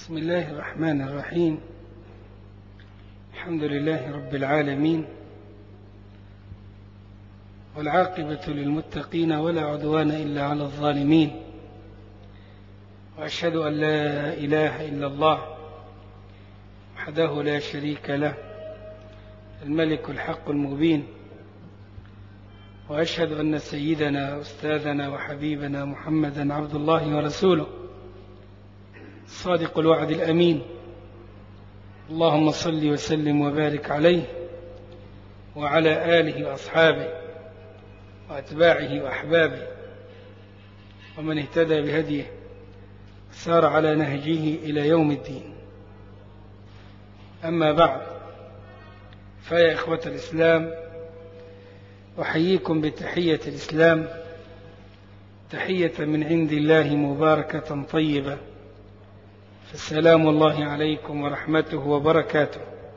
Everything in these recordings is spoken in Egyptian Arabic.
بسم الله الرحمن الرحيم الحمد لله رب العالمين والعاقبة للمتقين ولا عدوان إلا على الظالمين وأشهد أن لا إله إلا الله وحده لا شريك له الملك الحق المبين وأشهد أن سيدنا أستاذنا وحبيبنا محمدا عبد الله ورسوله صادق الوعد الأمين اللهم صل وسلم وبارك عليه وعلى آله وأصحابه وأتباعه وأحبابه ومن اهتدى بهديه سار على نهجه إلى يوم الدين أما بعد فيا إخوة الإسلام أحييكم بتحية الإسلام تحية من عند الله مباركة طيبة فالسلام الله عليكم ورحمته وبركاته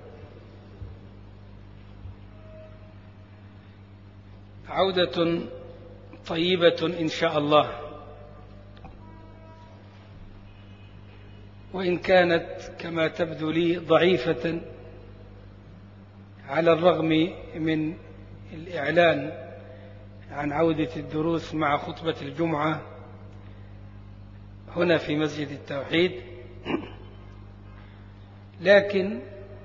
عودة طيبة إن شاء الله وإن كانت كما تبدو لي ضعيفة على الرغم من الإعلان عن عودة الدروس مع خطبة الجمعة هنا في مسجد التوحيد لكن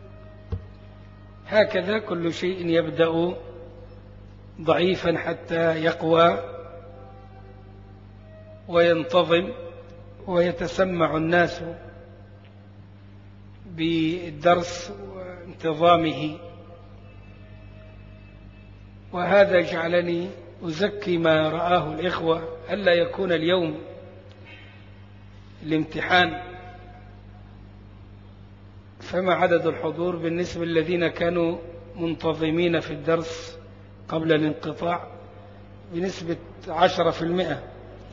هكذا كل شيء يبدأ ضعيفا حتى يقوى وينتظم ويتسمع الناس بالدرس وانتظامه وهذا جعلني أزكي ما رآه الإخوة ألا يكون اليوم الامتحان فما عدد الحضور بالنسبة للذين كانوا منتظمين في الدرس قبل الانقطاع بنسبة عشرة في المئة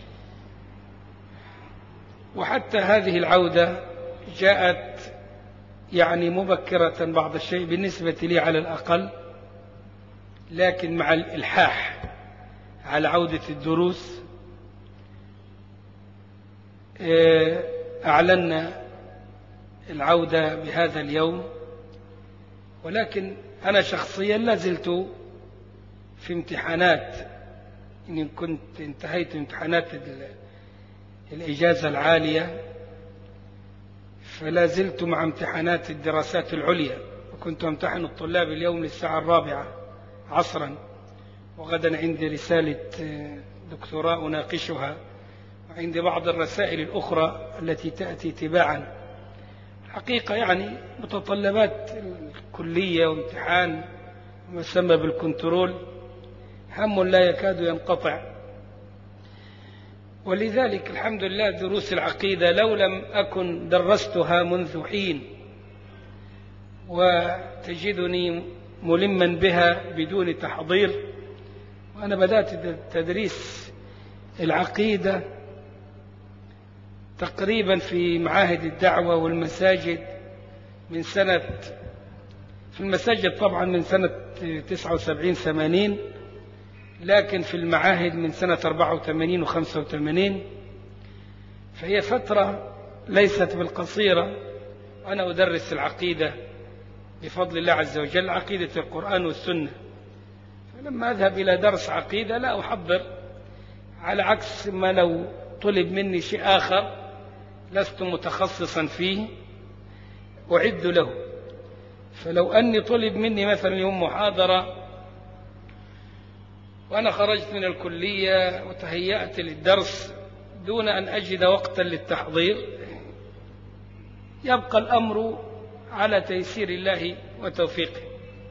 وحتى هذه العودة جاءت يعني مبكرة بعض الشيء بالنسبة لي على الأقل لكن مع الإلحاح على عودة الدروس أعلنا العودة بهذا اليوم ولكن أنا شخصيا لا زلت في امتحانات إن كنت انتهيت امتحانات الإجازة العالية فلا زلت مع امتحانات الدراسات العليا وكنت امتحن الطلاب اليوم للساعة الرابعة عصرا وغدا عندي رسالة دكتوراه أناقشها وعندي بعض الرسائل الأخرى التي تأتي تباعا حقيقة يعني متطلبات الكلية وامتحان ما يسمى بالكنترول هم لا يكاد ينقطع ولذلك الحمد لله دروس العقيدة لو لم أكن درستها منذ حين وتجدني ملما بها بدون تحضير وأنا بدأت تدريس العقيدة تقريبا في معاهد الدعوة والمساجد من سنة في المساجد طبعا من سنة 79 80 لكن في المعاهد من سنة 84 و 85 فهي فترة ليست بالقصيرة أنا أدرس العقيدة بفضل الله عز وجل عقيدة القرآن والسنة فلما أذهب إلى درس عقيدة لا أحضر على عكس ما لو طلب مني شيء آخر لست متخصصا فيه أعد له فلو أني طلب مني مثلا يوم محاضرة وأنا خرجت من الكلية وتهيأت للدرس دون أن أجد وقتا للتحضير يبقى الأمر على تيسير الله وتوفيقه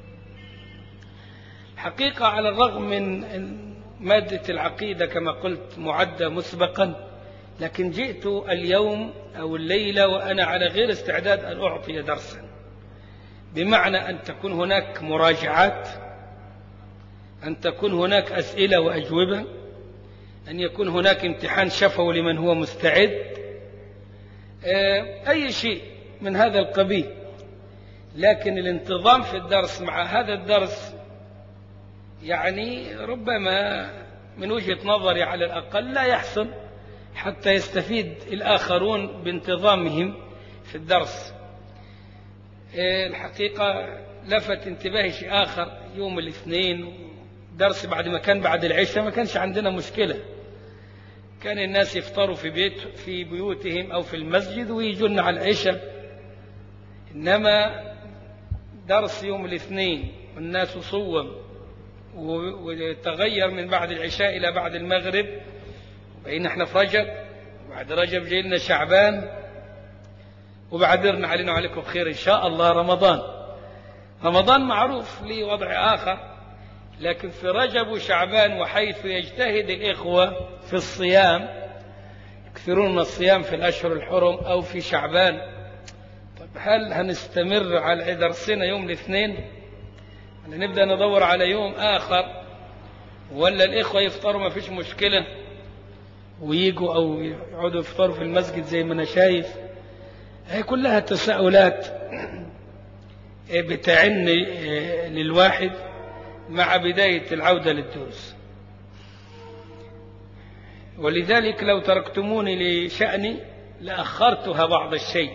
حقيقة على الرغم من مادة العقيدة كما قلت معدة مسبقا لكن جئت اليوم أو الليلة وأنا على غير استعداد أن أعطي درسا بمعنى أن تكون هناك مراجعات أن تكون هناك أسئلة وأجوبة أن يكون هناك امتحان شفوي لمن هو مستعد أي شيء من هذا القبيل لكن الانتظام في الدرس مع هذا الدرس يعني ربما من وجهة نظري على الأقل لا يحصل حتى يستفيد الآخرون بانتظامهم في الدرس الحقيقة لفت انتباهي شيء آخر يوم الاثنين درس بعد ما كان بعد العشاء ما كانش عندنا مشكلة كان الناس يفطروا في بيت في بيوتهم أو في المسجد ويجون على العشاء إنما درس يوم الاثنين والناس صوم وتغير من بعد العشاء إلى بعد المغرب وبقينا احنا في رجب وبعد رجب جاي لنا شعبان وبعدين علينا وعليكم خير إن شاء الله رمضان رمضان معروف لي وضع آخر لكن في رجب وشعبان وحيث يجتهد الإخوة في الصيام يكثرون من الصيام في الأشهر الحرم أو في شعبان طب هل هنستمر على درسنا يوم الاثنين ولا نبدأ ندور على يوم آخر ولا الإخوة يفطروا ما فيش مشكلة ويجوا أو يقعدوا يفطروا في المسجد زي ما أنا شايف هي كلها تساؤلات بتعن للواحد مع بداية العودة للدروس ولذلك لو تركتموني لشأني لأخرتها بعض الشيء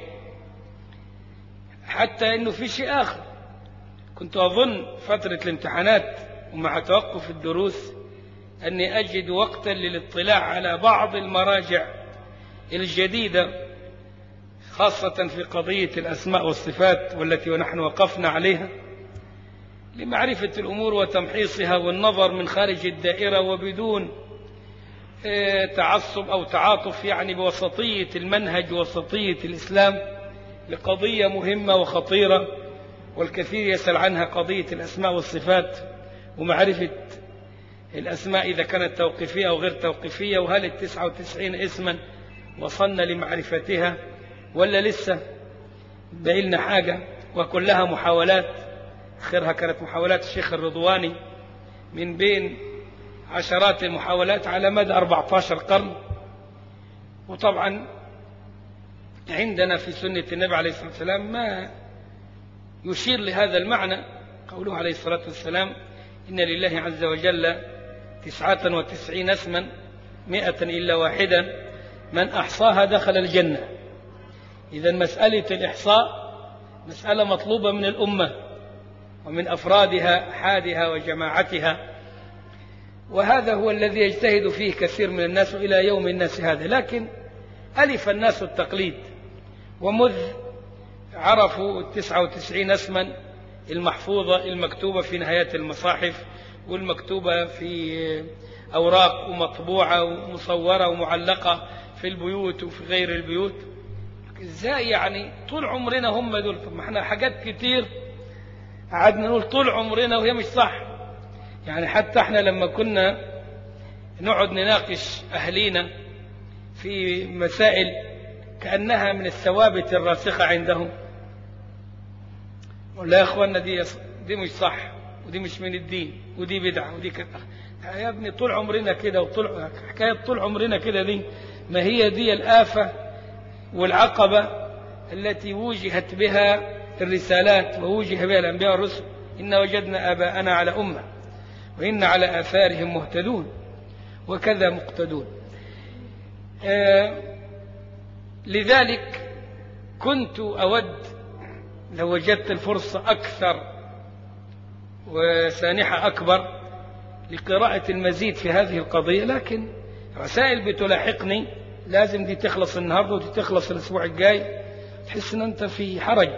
حتى أنه في شيء آخر كنت أظن فترة الامتحانات ومع توقف الدروس أني أجد وقتا للاطلاع على بعض المراجع الجديدة خاصة في قضية الأسماء والصفات والتي ونحن وقفنا عليها لمعرفة الأمور وتمحيصها والنظر من خارج الدائرة وبدون تعصب أو تعاطف يعني بوسطية المنهج ووسطية الإسلام لقضية مهمة وخطيرة والكثير يسأل عنها قضية الأسماء والصفات ومعرفة الأسماء إذا كانت توقيفية أو غير توقيفية وهل التسعة وتسعين اسما وصلنا لمعرفتها ولا لسه بقيلنا حاجة وكلها محاولات آخرها كانت محاولات الشيخ الرضواني من بين عشرات المحاولات على مدى 14 قرن وطبعا عندنا في سنة النبي عليه الصلاة والسلام ما يشير لهذا المعنى قوله عليه الصلاة والسلام إن لله عز وجل تسعة وتسعين اسما مئة إلا واحدا من أحصاها دخل الجنة إذا مسألة الإحصاء مسألة مطلوبة من الأمة ومن أفرادها حادها وجماعتها وهذا هو الذي يجتهد فيه كثير من الناس إلى يوم الناس هذا لكن ألف الناس التقليد ومذ عرفوا التسعة وتسعين اسما المحفوظة المكتوبة في نهايات المصاحف والمكتوبة في أوراق ومطبوعة ومصورة ومعلقة في البيوت وفي غير البيوت ازاي يعني طول عمرنا هم دول طب ما احنا حاجات كتير قعدنا نقول طول عمرنا وهي مش صح يعني حتى احنا لما كنا نقعد نناقش اهلينا في مسائل كانها من الثوابت الراسخه عندهم ولا يا اخوانا دي دي مش صح ودي مش من الدين ودي بدعه ودي كده يا ابني طول عمرنا كده وطول حكايه طول عمرنا كده دي ما هي دي الافه والعقبة التي وجهت بها الرسالات ووجه بها الأنبياء والرسل إن وجدنا آباءنا على أمة وإن على آثارهم مهتدون وكذا مقتدون آه لذلك كنت أود لو وجدت الفرصة أكثر وسانحة أكبر لقراءة المزيد في هذه القضية لكن رسائل بتلاحقني لازم دي تخلص النهارده ودي تخلص الاسبوع الجاي تحس ان انت في حرج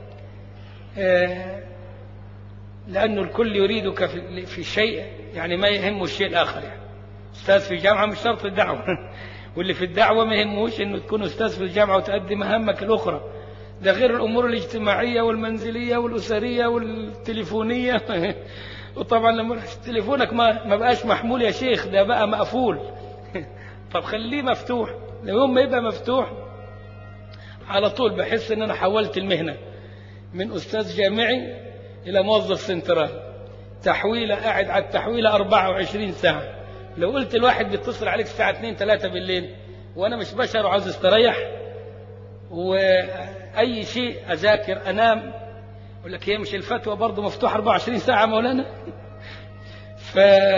آه لانه الكل يريدك في, في شيء يعني ما يهمه الشيء الاخر يعني استاذ في جامعه مش شرط الدعوه واللي في الدعوه ما يهموش انه تكون استاذ في الجامعه وتؤدي مهامك الاخرى ده غير الامور الاجتماعيه والمنزليه والاسريه والتليفونيه وطبعا لما تليفونك ما ما بقاش محمول يا شيخ ده بقى مقفول طب خليه مفتوح لو يوم ما يبقى مفتوح على طول بحس ان انا حولت المهنه من استاذ جامعي الى موظف سنترال تحويله قاعد على التحويله 24 ساعه لو قلت الواحد بيتصل عليك الساعه 2 3 بالليل وانا مش بشر وعاوز استريح واي شيء اذاكر انام يقول لك هي مش الفتوى برضه مفتوحه 24 ساعه مولانا ف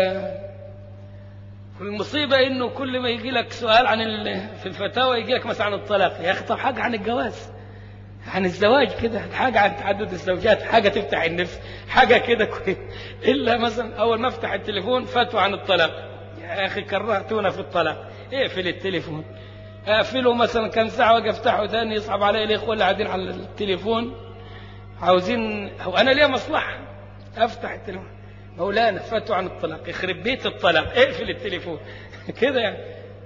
والمصيبة إنه كل ما يجي لك سؤال عن ال... في الفتاوى يجي لك مثلا عن الطلاق يا أخي طب حاجة عن الجواز عن الزواج كده حاجة عن تعدد الزوجات حاجة تفتح النفس حاجة كده كويس إلا مثلا أول ما أفتح التليفون فاتوا عن الطلاق يا أخي كرهتونا في الطلاق اقفل التليفون اقفله مثلا كم ساعة واجي افتحه تاني يصعب علي الاخوة اللي قاعدين على التليفون عاوزين هو انا ليا مصلحة افتح التليفون مولانا فاتوا عن الطلاق يخرب بيت الطلاق اقفل التليفون كده يعني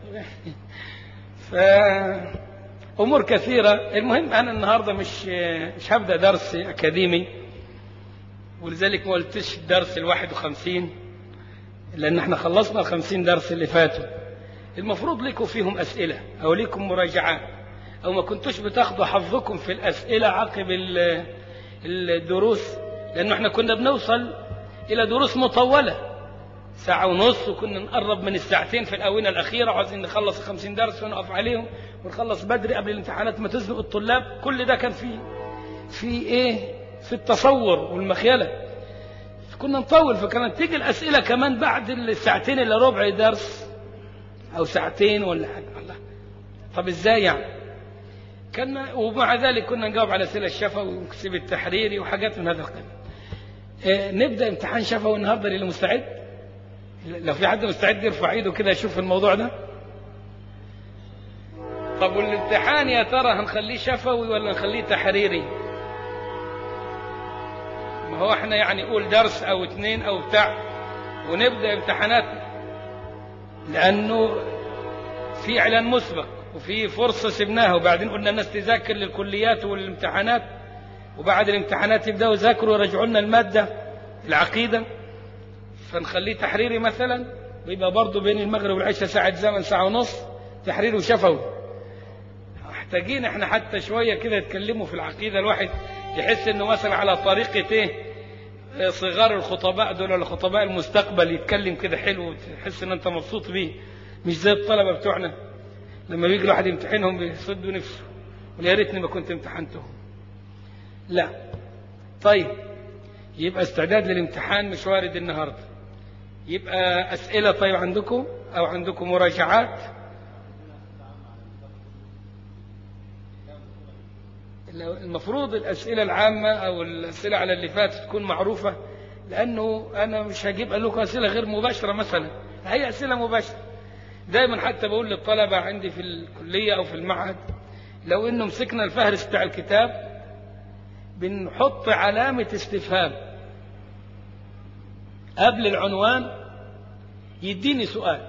ف امور كثيرة المهم انا النهاردة مش مش هبدأ درس اكاديمي ولذلك ما قلتش الدرس الواحد وخمسين لان احنا خلصنا الخمسين درس اللي فاتوا المفروض لكم فيهم أسئلة أو لكم مراجعات أو ما كنتوش بتاخدوا حظكم في الأسئلة عقب الدروس لأنه احنا كنا بنوصل إلى دروس مطولة ساعة ونص وكنا نقرب من الساعتين في الآونة الأخيرة وعايزين نخلص خمسين درس ونقف عليهم ونخلص بدري قبل الامتحانات ما تزنق الطلاب كل ده كان فيه في إيه في التصور والمخيلة كنا نطول فكانت تيجي الأسئلة كمان بعد الساعتين إلا ربع درس أو ساعتين ولا حاجة الله طب إزاي يعني كنا ومع ذلك كنا نجاوب على أسئلة الشفوي ونكسب التحريري وحاجات من هذا القبيل إيه نبدأ امتحان شفوي النهاردة للي مستعد لو في حد مستعد يرفع ايده كده يشوف الموضوع ده طب والامتحان يا ترى هنخليه شفوي ولا نخليه تحريري ما هو احنا يعني قول درس او اتنين او بتاع ونبدأ امتحاناتنا لأنه في إعلان مسبق وفي فرصة سبناها وبعدين قلنا الناس تذاكر للكليات والامتحانات وبعد الامتحانات يبدأوا يذاكروا ويرجعوا لنا المادة العقيدة فنخليه تحريري مثلا ويبقى برضه بين المغرب والعشاء ساعة زمن ساعة ونص تحرير وشفوي محتاجين احنا حتى شوية كده يتكلموا في العقيدة الواحد يحس انه مثلا على طريقة ايه صغار الخطباء دول ولا خطباء المستقبل يتكلم كده حلو تحس ان انت مبسوط بيه مش زي الطلبه بتوعنا لما بيجي الواحد يمتحنهم بيصدوا نفسه ويا ريتني ما كنت امتحنتهم لا طيب يبقى استعداد للامتحان مش وارد النهارده يبقى اسئله طيب عندكم او عندكم مراجعات المفروض الأسئلة العامة أو الأسئلة على اللي فات تكون معروفة لأنه أنا مش هجيب لكم أسئلة غير مباشرة مثلا هي أسئلة مباشرة دايما حتى بقول للطلبة عندي في الكلية أو في المعهد لو إنه مسكنا الفهرس بتاع الكتاب بنحط علامة استفهام قبل العنوان يديني سؤال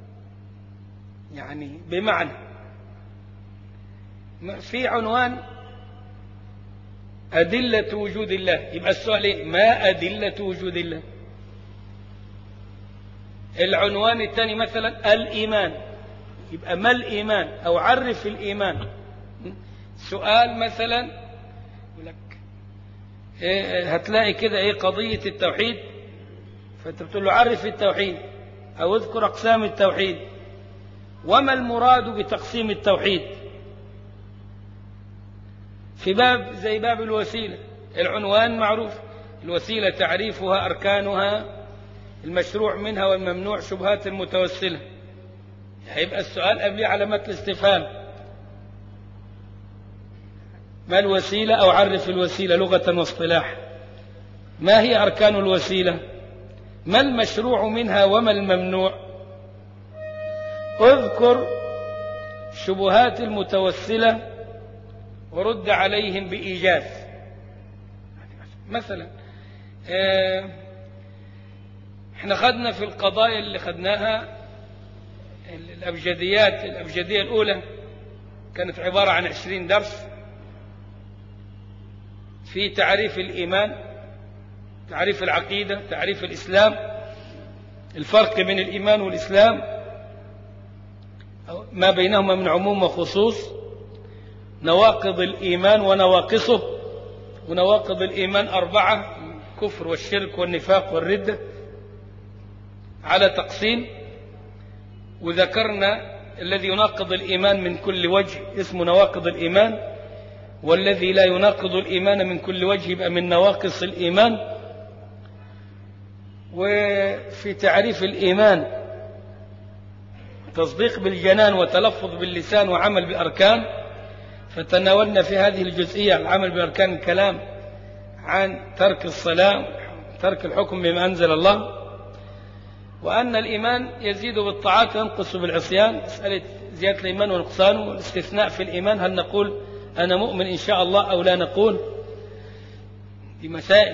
يعني بمعنى في عنوان أدلة وجود الله يبقى السؤال إيه؟ ما أدلة وجود الله العنوان الثاني مثلا الإيمان يبقى ما الإيمان أو عرف الإيمان سؤال مثلا لك إيه هتلاقي كده إيه قضية التوحيد فأنت بتقول له عرف التوحيد أو اذكر أقسام التوحيد وما المراد بتقسيم التوحيد في باب زي باب الوسيلة العنوان معروف الوسيلة تعريفها أركانها المشروع منها والممنوع شبهات المتوسلة هيبقى السؤال قبليه علامات الاستفهام ما الوسيلة أو عرف الوسيلة لغة واصطلاح ما هي أركان الوسيلة ما المشروع منها وما الممنوع اذكر شبهات المتوسله ورد عليهم بإيجاز مثلا احنا خدنا في القضايا اللي خدناها الأبجديات الأبجدية الأولى كانت عبارة عن عشرين درس في تعريف الإيمان تعريف العقيدة تعريف الإسلام الفرق بين الإيمان والإسلام ما بينهما من عموم وخصوص نواقض الإيمان ونواقصه ونواقض الإيمان أربعة الكفر والشرك والنفاق والردة على تقسيم وذكرنا الذي يناقض الإيمان من كل وجه اسمه نواقض الإيمان والذي لا يناقض الإيمان من كل وجه يبقى من نواقص الإيمان وفي تعريف الإيمان تصديق بالجنان وتلفظ باللسان وعمل بأركان فتناولنا في هذه الجزئية العمل بأركان الكلام عن ترك الصلاة ترك الحكم بما أنزل الله وأن الإيمان يزيد بالطاعات وينقص بالعصيان مسألة زيادة الإيمان ونقصانه والاستثناء في الإيمان هل نقول أنا مؤمن إن شاء الله أو لا نقول دي مسائل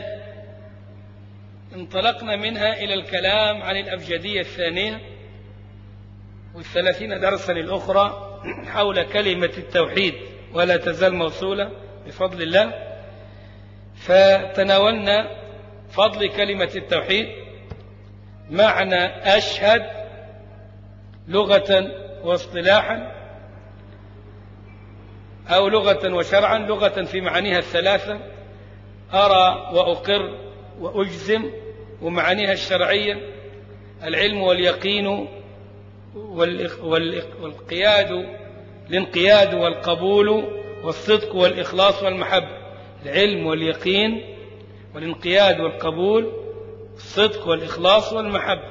انطلقنا منها إلى الكلام عن الأبجدية الثانية والثلاثين درسا الأخرى حول كلمة التوحيد ولا تزال موصولة بفضل الله فتناولنا فضل كلمة التوحيد معنى أشهد لغة واصطلاحا أو لغة وشرعا لغة في معانيها الثلاثة أرى وأقر وأجزم ومعانيها الشرعية العلم واليقين والقياد الانقياد والقبول والصدق والإخلاص والمحبة العلم واليقين والانقياد والقبول الصدق والإخلاص والمحبة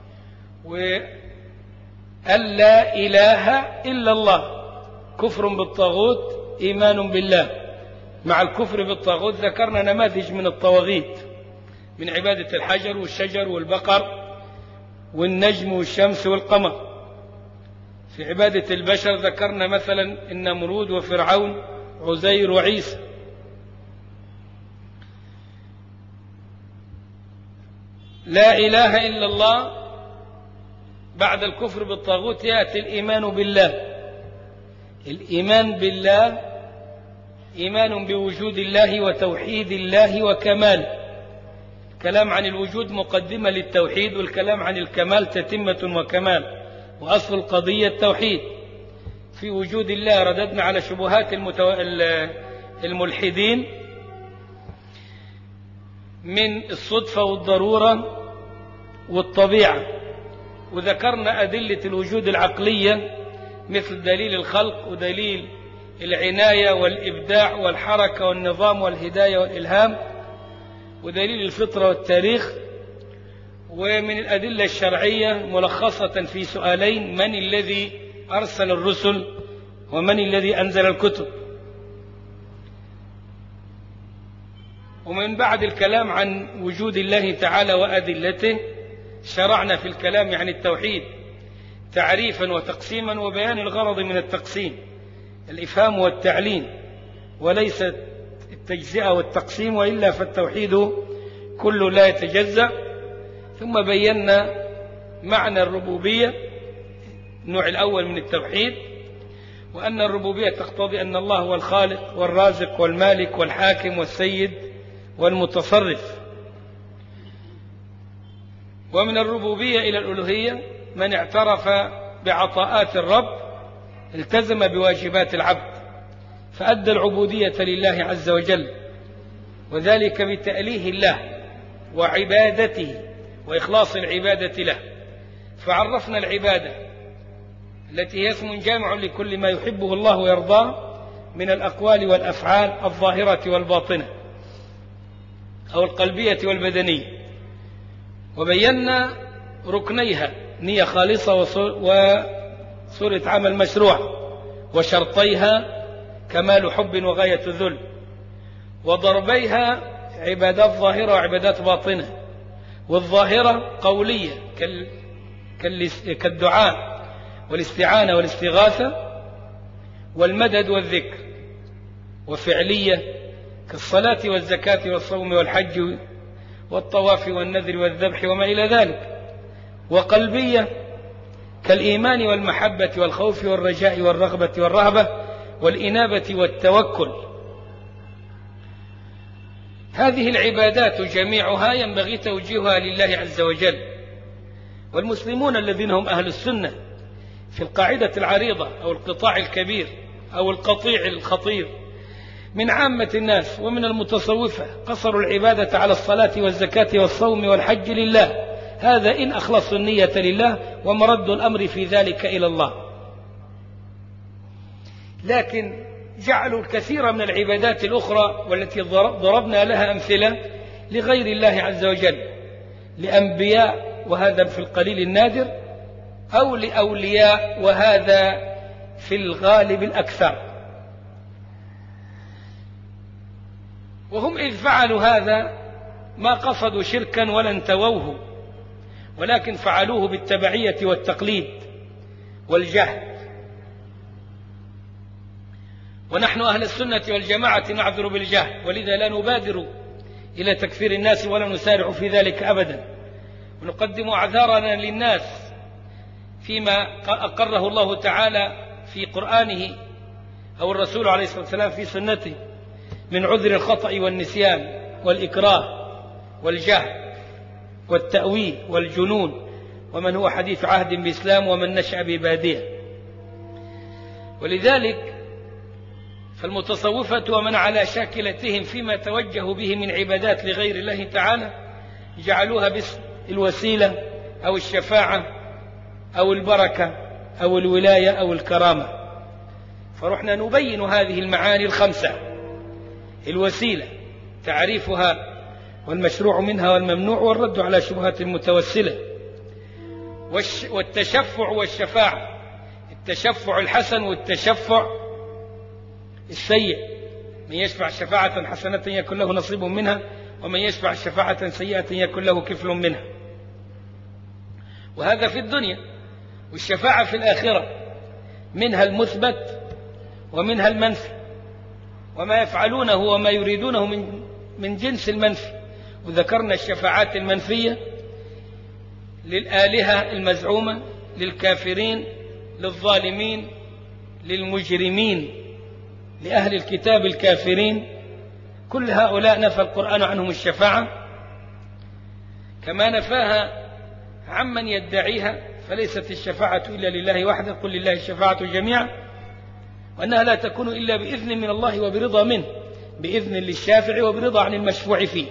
وأن لا إله إلا الله كفر بالطاغوت إيمان بالله مع الكفر بالطاغوت ذكرنا نماذج من الطواغيت من عبادة الحجر والشجر والبقر والنجم والشمس والقمر في عبادة البشر ذكرنا مثلا النمرود وفرعون عزير وعيسى لا إله إلا الله بعد الكفر بالطاغوت يأتي الإيمان بالله الإيمان بالله إيمان بوجود الله وتوحيد الله وكماله الكلام عن الوجود مقدمة للتوحيد والكلام عن الكمال تتمة وكمال وأصل القضية التوحيد في وجود الله رددنا على شبهات المتو... الملحدين من الصدفة والضرورة والطبيعة وذكرنا أدلة الوجود العقلية مثل دليل الخلق ودليل العناية والإبداع والحركة والنظام والهداية والإلهام ودليل الفطرة والتاريخ ومن الأدلة الشرعية ملخصة في سؤالين من الذي أرسل الرسل ومن الذي أنزل الكتب ومن بعد الكلام عن وجود الله تعالى وأدلته شرعنا في الكلام عن التوحيد تعريفا وتقسيما وبيان الغرض من التقسيم الإفهام والتعليم وليس التجزئة والتقسيم وإلا فالتوحيد كله لا يتجزأ ثم بينا معنى الربوبية النوع الأول من التوحيد وأن الربوبية تقتضي أن الله هو الخالق والرازق والمالك والحاكم والسيد والمتصرف ومن الربوبية إلى الألوهية من اعترف بعطاءات الرب التزم بواجبات العبد فأدى العبودية لله عز وجل وذلك بتأليه الله وعبادته وإخلاص العبادة له فعرفنا العبادة التي هي اسم جامع لكل ما يحبه الله ويرضاه من الأقوال والأفعال الظاهرة والباطنة أو القلبية والبدنية وبينا ركنيها نية خالصة وصورة عمل مشروع وشرطيها كمال حب وغاية ذل وضربيها عبادات ظاهرة وعبادات باطنة والظاهرة قولية كالدعاء والاستعانة والاستغاثة والمدد والذكر وفعلية كالصلاة والزكاة والصوم والحج والطواف والنذر والذبح وما إلى ذلك وقلبية كالإيمان والمحبة والخوف والرجاء والرغبة والرهبة والإنابة والتوكل هذه العبادات جميعها ينبغي توجيهها لله عز وجل والمسلمون الذين هم أهل السنة في القاعدة العريضة أو القطاع الكبير أو القطيع الخطير من عامة الناس ومن المتصوفة قصروا العبادة على الصلاة والزكاة والصوم والحج لله هذا إن أخلصوا النية لله ومرد الأمر في ذلك إلى الله لكن جعلوا الكثير من العبادات الأخرى والتي ضربنا لها أمثلة لغير الله عز وجل لأنبياء وهذا في القليل النادر أو لأولياء وهذا في الغالب الأكثر وهم إذ فعلوا هذا ما قصدوا شركا ولا انتووه ولكن فعلوه بالتبعية والتقليد والجهل ونحن أهل السنة والجماعة نعذر بالجهل ولذا لا نبادر إلى تكفير الناس ولا نسارع في ذلك أبدا ونقدم أعذارنا للناس فيما أقره الله تعالى في قرآنه أو الرسول عليه الصلاة والسلام في سنته من عذر الخطأ والنسيان والإكراه والجهل والتأويل والجنون ومن هو حديث عهد بإسلام ومن نشأ ببادية ولذلك فالمتصوفة ومن على شاكلتهم فيما توجهوا به من عبادات لغير الله تعالى جعلوها باسم الوسيلة أو الشفاعة أو البركة أو الولاية أو الكرامة فرحنا نبين هذه المعاني الخمسة الوسيلة تعريفها والمشروع منها والممنوع والرد على شبهات المتوسلة والتشفع والشفاعة التشفع الحسن والتشفع السيء من يشفع شفاعة حسنة يكون له نصيب منها ومن يشفع شفاعة سيئة يكون له كفل منها وهذا في الدنيا والشفاعة في الآخرة منها المثبت ومنها المنفي وما يفعلونه وما يريدونه من من جنس المنفي وذكرنا الشفاعات المنفية للآلهة المزعومة للكافرين للظالمين للمجرمين لأهل الكتاب الكافرين كل هؤلاء نفى القرآن عنهم الشفاعة كما نفاها عمن يدعيها فليست الشفاعة إلا لله وحده قل لله الشفاعة جميعا وأنها لا تكون إلا بإذن من الله وبرضا منه بإذن للشافع وبرضا عن المشفوع فيه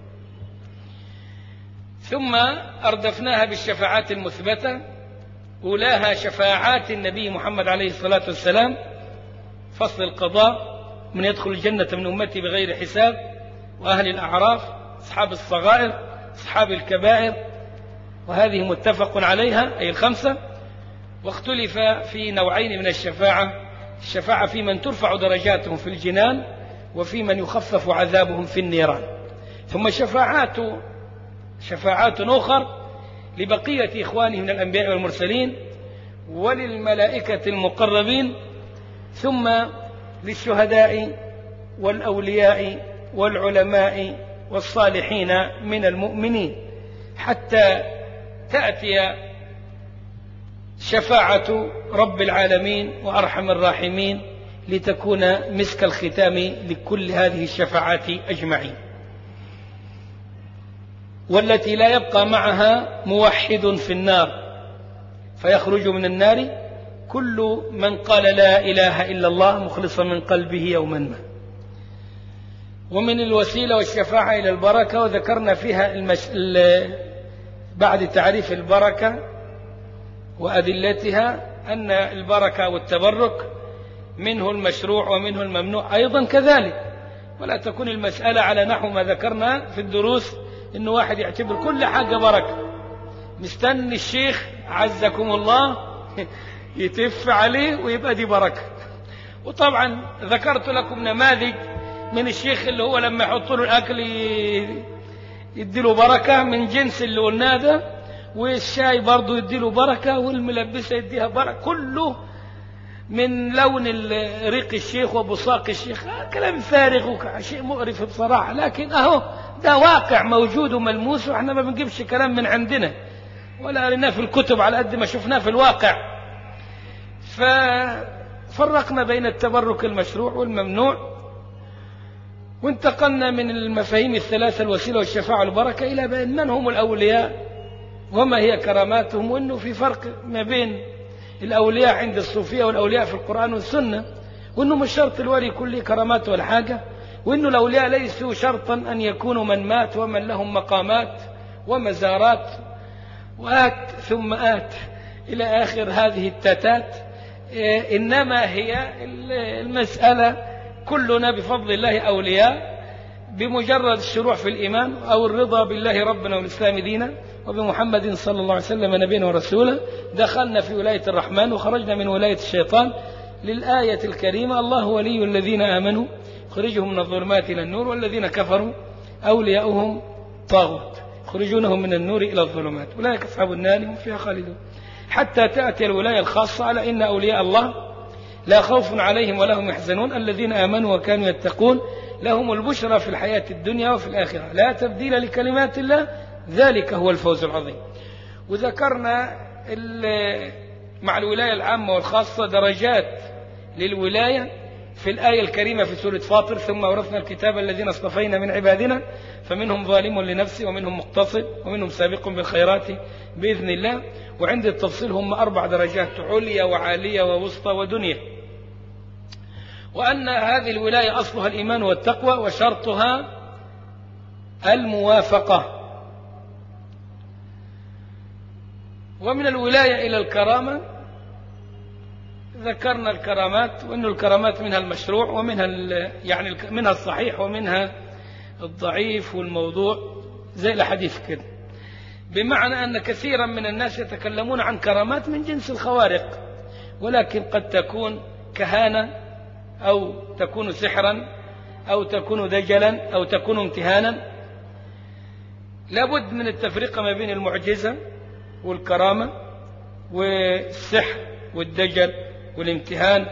ثم أردفناها بالشفاعات المثبتة أولاها شفاعات النبي محمد عليه الصلاة والسلام فصل القضاء من يدخل الجنة من أمتي بغير حساب وأهل الأعراف أصحاب الصغائر أصحاب الكبائر وهذه متفق عليها أي الخمسة واختلف في نوعين من الشفاعة الشفاعة في من ترفع درجاتهم في الجنان وفي من يخفف عذابهم في النيران ثم شفاعات شفاعات أخر لبقية إخوانه من الأنبياء والمرسلين وللملائكة المقربين ثم للشهداء والأولياء والعلماء والصالحين من المؤمنين حتى تأتي شفاعة رب العالمين وأرحم الراحمين لتكون مسك الختام لكل هذه الشفاعات أجمعين والتي لا يبقى معها موحد في النار فيخرج من النار كل من قال لا إله إلا الله مخلصا من قلبه يوما ما ومن الوسيلة والشفاعة إلى البركة وذكرنا فيها المش... بعد تعريف البركة وأدلتها أن البركة والتبرك منه المشروع ومنه الممنوع أيضا كذلك ولا تكون المسألة على نحو ما ذكرنا في الدروس إنه واحد يعتبر كل حاجة بركة مستني الشيخ عزكم الله يتف عليه ويبقى دي بركة وطبعا ذكرت لكم نماذج من الشيخ اللي هو لما يحط له الأكل يديله بركة من جنس اللي قلناه ده والشاي برضه يديله بركة والملبسة يديها بركة كله من لون ريق الشيخ وبصاق الشيخ كلام فارغ وشيء مقرف بصراحة لكن أهو ده واقع موجود وملموس وإحنا ما بنجيبش كلام من عندنا ولا قريناه في الكتب على قد ما شفناه في الواقع ففرقنا بين التبرك المشروع والممنوع وانتقلنا من المفاهيم الثلاثة الوسيلة والشفاعة والبركة إلى بين من هم الأولياء وما هي كراماتهم وأنه في فرق ما بين الأولياء عند الصوفية والأولياء في القرآن والسنة وأنه مش شرط الولي يكون له كرامات ولا حاجة وأنه الأولياء ليسوا شرطا أن يكونوا من مات ومن لهم مقامات ومزارات وآت ثم آت إلى آخر هذه التاتات إنما هي المسألة كلنا بفضل الله أولياء بمجرد الشروع في الإيمان أو الرضا بالله ربنا والإسلام دينا وبمحمد صلى الله عليه وسلم نبينا ورسوله دخلنا في ولاية الرحمن وخرجنا من ولاية الشيطان للآية الكريمة الله ولي الذين آمنوا يخرجهم من الظلمات إلى النور والذين كفروا أولياؤهم طاغوت يخرجونهم من النور إلى الظلمات أولئك أصحاب النار هم فيها خالدون حتى تأتي الولاية الخاصة على إن أولياء الله لا خوف عليهم ولا هم يحزنون الذين آمنوا وكانوا يتقون لهم البشرى في الحياة الدنيا وفي الآخرة لا تبديل لكلمات الله ذلك هو الفوز العظيم وذكرنا مع الولاية العامة والخاصة درجات للولاية في الآية الكريمة في سورة فاطر ثم ورثنا الكتاب الذين اصطفينا من عبادنا فمنهم ظالم لنفسه ومنهم مقتصد ومنهم سابق بالخيرات بإذن الله وعند التفصيل هم أربع درجات عليا وعالية ووسطى ودنيا وأن هذه الولاية أصلها الإيمان والتقوى وشرطها الموافقة ومن الولاية إلى الكرامة ذكرنا الكرامات وأن الكرامات منها المشروع ومنها يعني منها الصحيح ومنها الضعيف والموضوع زي الحديث كده بمعنى أن كثيرا من الناس يتكلمون عن كرامات من جنس الخوارق ولكن قد تكون كهانة أو تكون سحرا أو تكون دجلا أو تكون امتهانا لابد من التفرقة ما بين المعجزة والكرامة والسحر والدجل والامتهان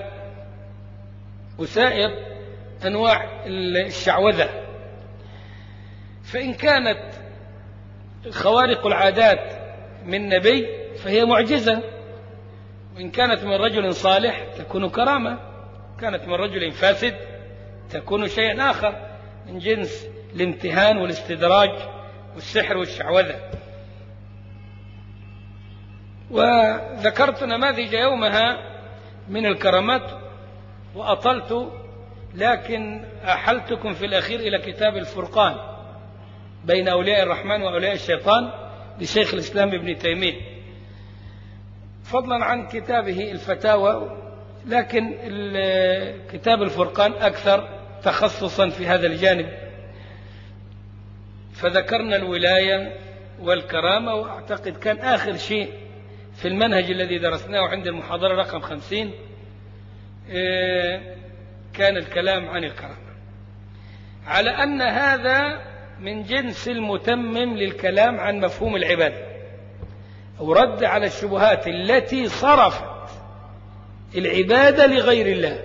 وسائر أنواع الشعوذة فإن كانت خوارق العادات من نبي فهي معجزة وإن كانت من رجل صالح تكون كرامة كانت من رجل فاسد تكون شيئا آخر من جنس الامتهان والاستدراج والسحر والشعوذة وذكرت نماذج يومها من الكرامات وأطلت لكن أحلتكم في الأخير إلى كتاب الفرقان بين أولياء الرحمن وأولياء الشيطان لشيخ الإسلام ابن تيمية فضلا عن كتابه الفتاوى لكن كتاب الفرقان أكثر تخصصا في هذا الجانب فذكرنا الولاية والكرامة وأعتقد كان آخر شيء في المنهج الذي درسناه عند المحاضرة رقم خمسين كان الكلام عن الكرامة على أن هذا من جنس المتمم للكلام عن مفهوم العبادة ورد على الشبهات التي صرفت العبادة لغير الله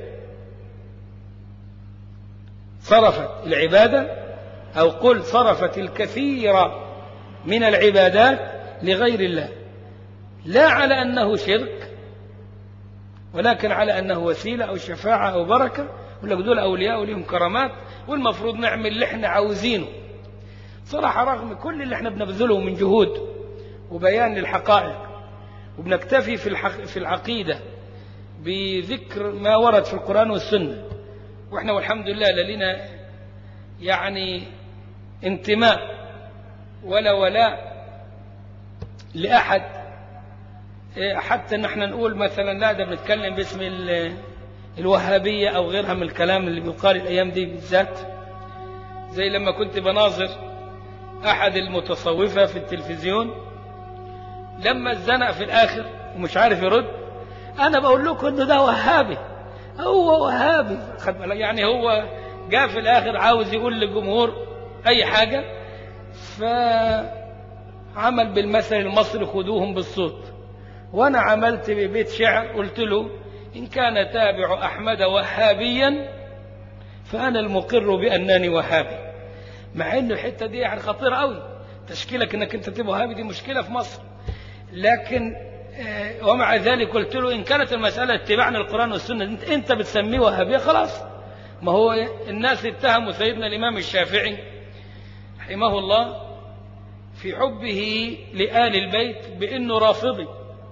صرفت العبادة أو قل صرفت الكثير من العبادات لغير الله لا على أنه شرك ولكن على أنه وسيلة أو شفاعة أو بركة ولا دول أولياء وليهم كرامات والمفروض نعمل اللي احنا عاوزينه صراحة رغم كل اللي احنا بنبذله من جهود وبيان للحقائق وبنكتفي في, الحق في العقيدة بذكر ما ورد في القرآن والسنة واحنا والحمد لله لنا يعني انتماء ولا ولاء لأحد إيه، حتى نحن نقول مثلا لا ده بنتكلم باسم الوهابية أو غيرها من الكلام اللي بيقال الأيام دي بالذات زي لما كنت بناظر أحد المتصوفة في التلفزيون لما اتزنق في الآخر ومش عارف يرد أنا بقول لكم إنه ده وهابي هو وهابي يعني هو جاء في الآخر عاوز يقول للجمهور أي حاجة فعمل بالمثل المصري خذوهم بالصوت وأنا عملت ببيت شعر قلت له إن كان تابع أحمد وهابيا فأنا المقر بأنني وهابي مع إنه الحتة دي يعني خطيرة قوي تشكيلك إنك أنت تبقى وهابي دي مشكلة في مصر لكن آه، ومع ذلك قلت له إن كانت المسألة اتباعنا القرآن والسنة أنت بتسميه وهابية خلاص ما هو الناس اتهموا سيدنا الإمام الشافعي رحمه الله في حبه لآل البيت بأنه رافضي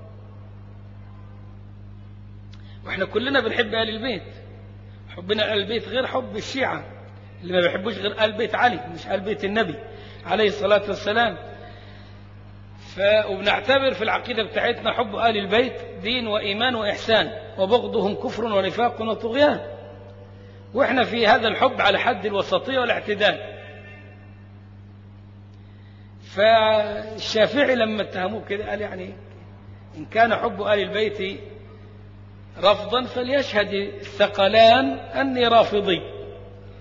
واحنا كلنا بنحب آل البيت حبنا آل البيت غير حب الشيعة اللي ما بيحبوش غير آل بيت علي مش آل بيت النبي عليه الصلاة والسلام ف... وبنعتبر في العقيدة بتاعتنا حب آل البيت دين وإيمان وإحسان وبغضهم كفر ونفاق وطغيان وإحنا في هذا الحب على حد الوسطية والاعتدال فالشافعي لما اتهموه كده قال يعني إن كان حب آل البيت رفضا فليشهد الثقلان أني رافضي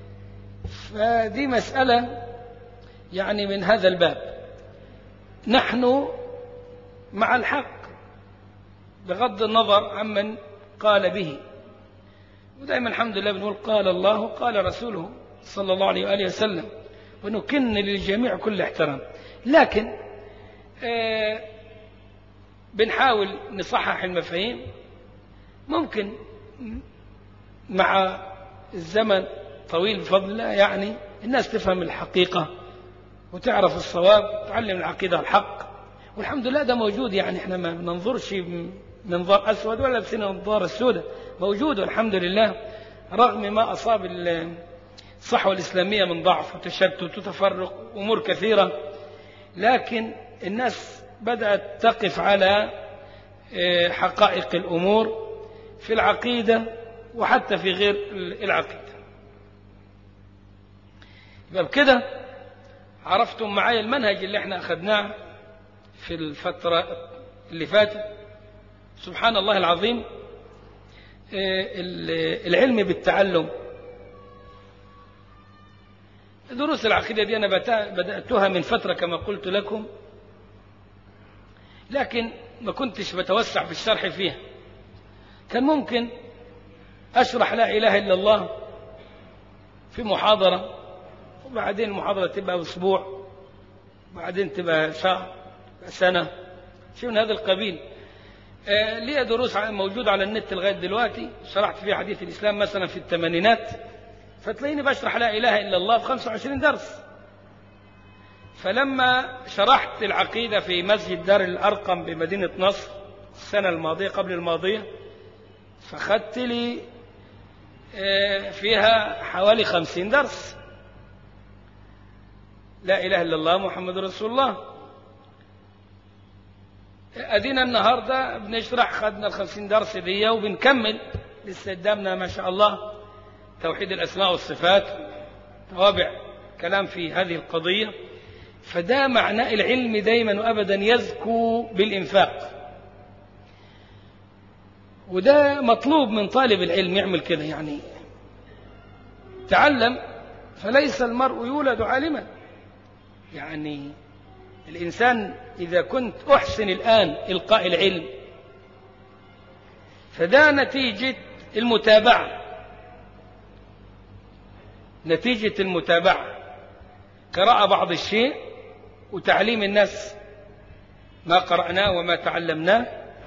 فدي مسألة يعني من هذا الباب نحن مع الحق بغض النظر عمن قال به ودائما الحمد لله بنقول قال الله قال رسوله صلى الله عليه وآله وسلم ونكن للجميع كل احترام لكن آه بنحاول نصحح المفاهيم ممكن مع الزمن طويل بفضل الله يعني الناس تفهم الحقيقة وتعرف الصواب تعلم العقيدة الحق والحمد لله ده موجود يعني احنا ما ننظرش منظار أسود ولا بسنا النظارة السوداء موجود والحمد لله رغم ما أصاب الصحوة الإسلامية من ضعف وتشتت وتفرق أمور كثيرة لكن الناس بدأت تقف على حقائق الأمور في العقيدة وحتى في غير العقيدة يبقى بكده عرفتم معايا المنهج اللي احنا أخذناه في الفترة اللي فاتت سبحان الله العظيم العلم بالتعلم دروس العقيدة دي أنا بدأتها من فترة كما قلت لكم لكن ما كنتش بتوسع في الشرح فيها كان ممكن أشرح لا إله إلا الله في محاضرة وبعدين المحاضرة تبقى أسبوع بعدين تبقى شهر سنة شيء من هذا القبيل آه لي دروس موجودة على النت لغاية دلوقتي شرحت فيها حديث الإسلام مثلا في الثمانينات فتلاقيني بشرح لا إله إلا الله في 25 درس فلما شرحت العقيدة في مسجد دار الأرقم بمدينة نصر السنة الماضية قبل الماضية فخدت لي فيها حوالي خمسين درس لا إله إلا الله محمد رسول الله أدينا النهاردة بنشرح خدنا الخمسين درس دي وبنكمل لسه قدامنا ما شاء الله توحيد الأسماء والصفات توابع كلام في هذه القضية فده معنى العلم دايما وأبدا يزكو بالإنفاق وده مطلوب من طالب العلم يعمل كده يعني تعلم فليس المرء يولد عالما يعني الإنسان إذا كنت أحسن الآن إلقاء العلم فده نتيجة المتابعة نتيجة المتابعة قراءة بعض الشيء وتعليم الناس ما قرأناه وما تعلمناه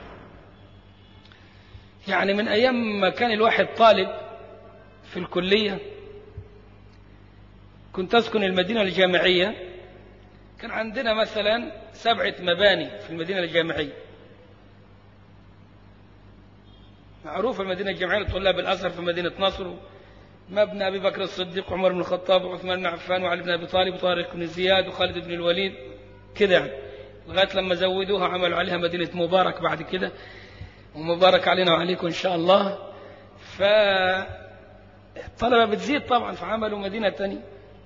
يعني من أيام ما كان الواحد طالب في الكلية كنت أسكن المدينة الجامعية كان عندنا مثلا سبعة مباني في المدينة الجامعية معروفة المدينة الجامعية لطلاب الأزهر في مدينة نصر مبنى أبي بكر الصديق وعمر بن الخطاب وعثمان بن عفان وعلي بن أبي طالب وطارق بن زياد وخالد بن الوليد كده يعني لغاية لما زودوها عملوا عليها مدينة مبارك بعد كده ومبارك علينا وعليكم إن شاء الله فالطلبة بتزيد طبعا فعملوا مدينة تانية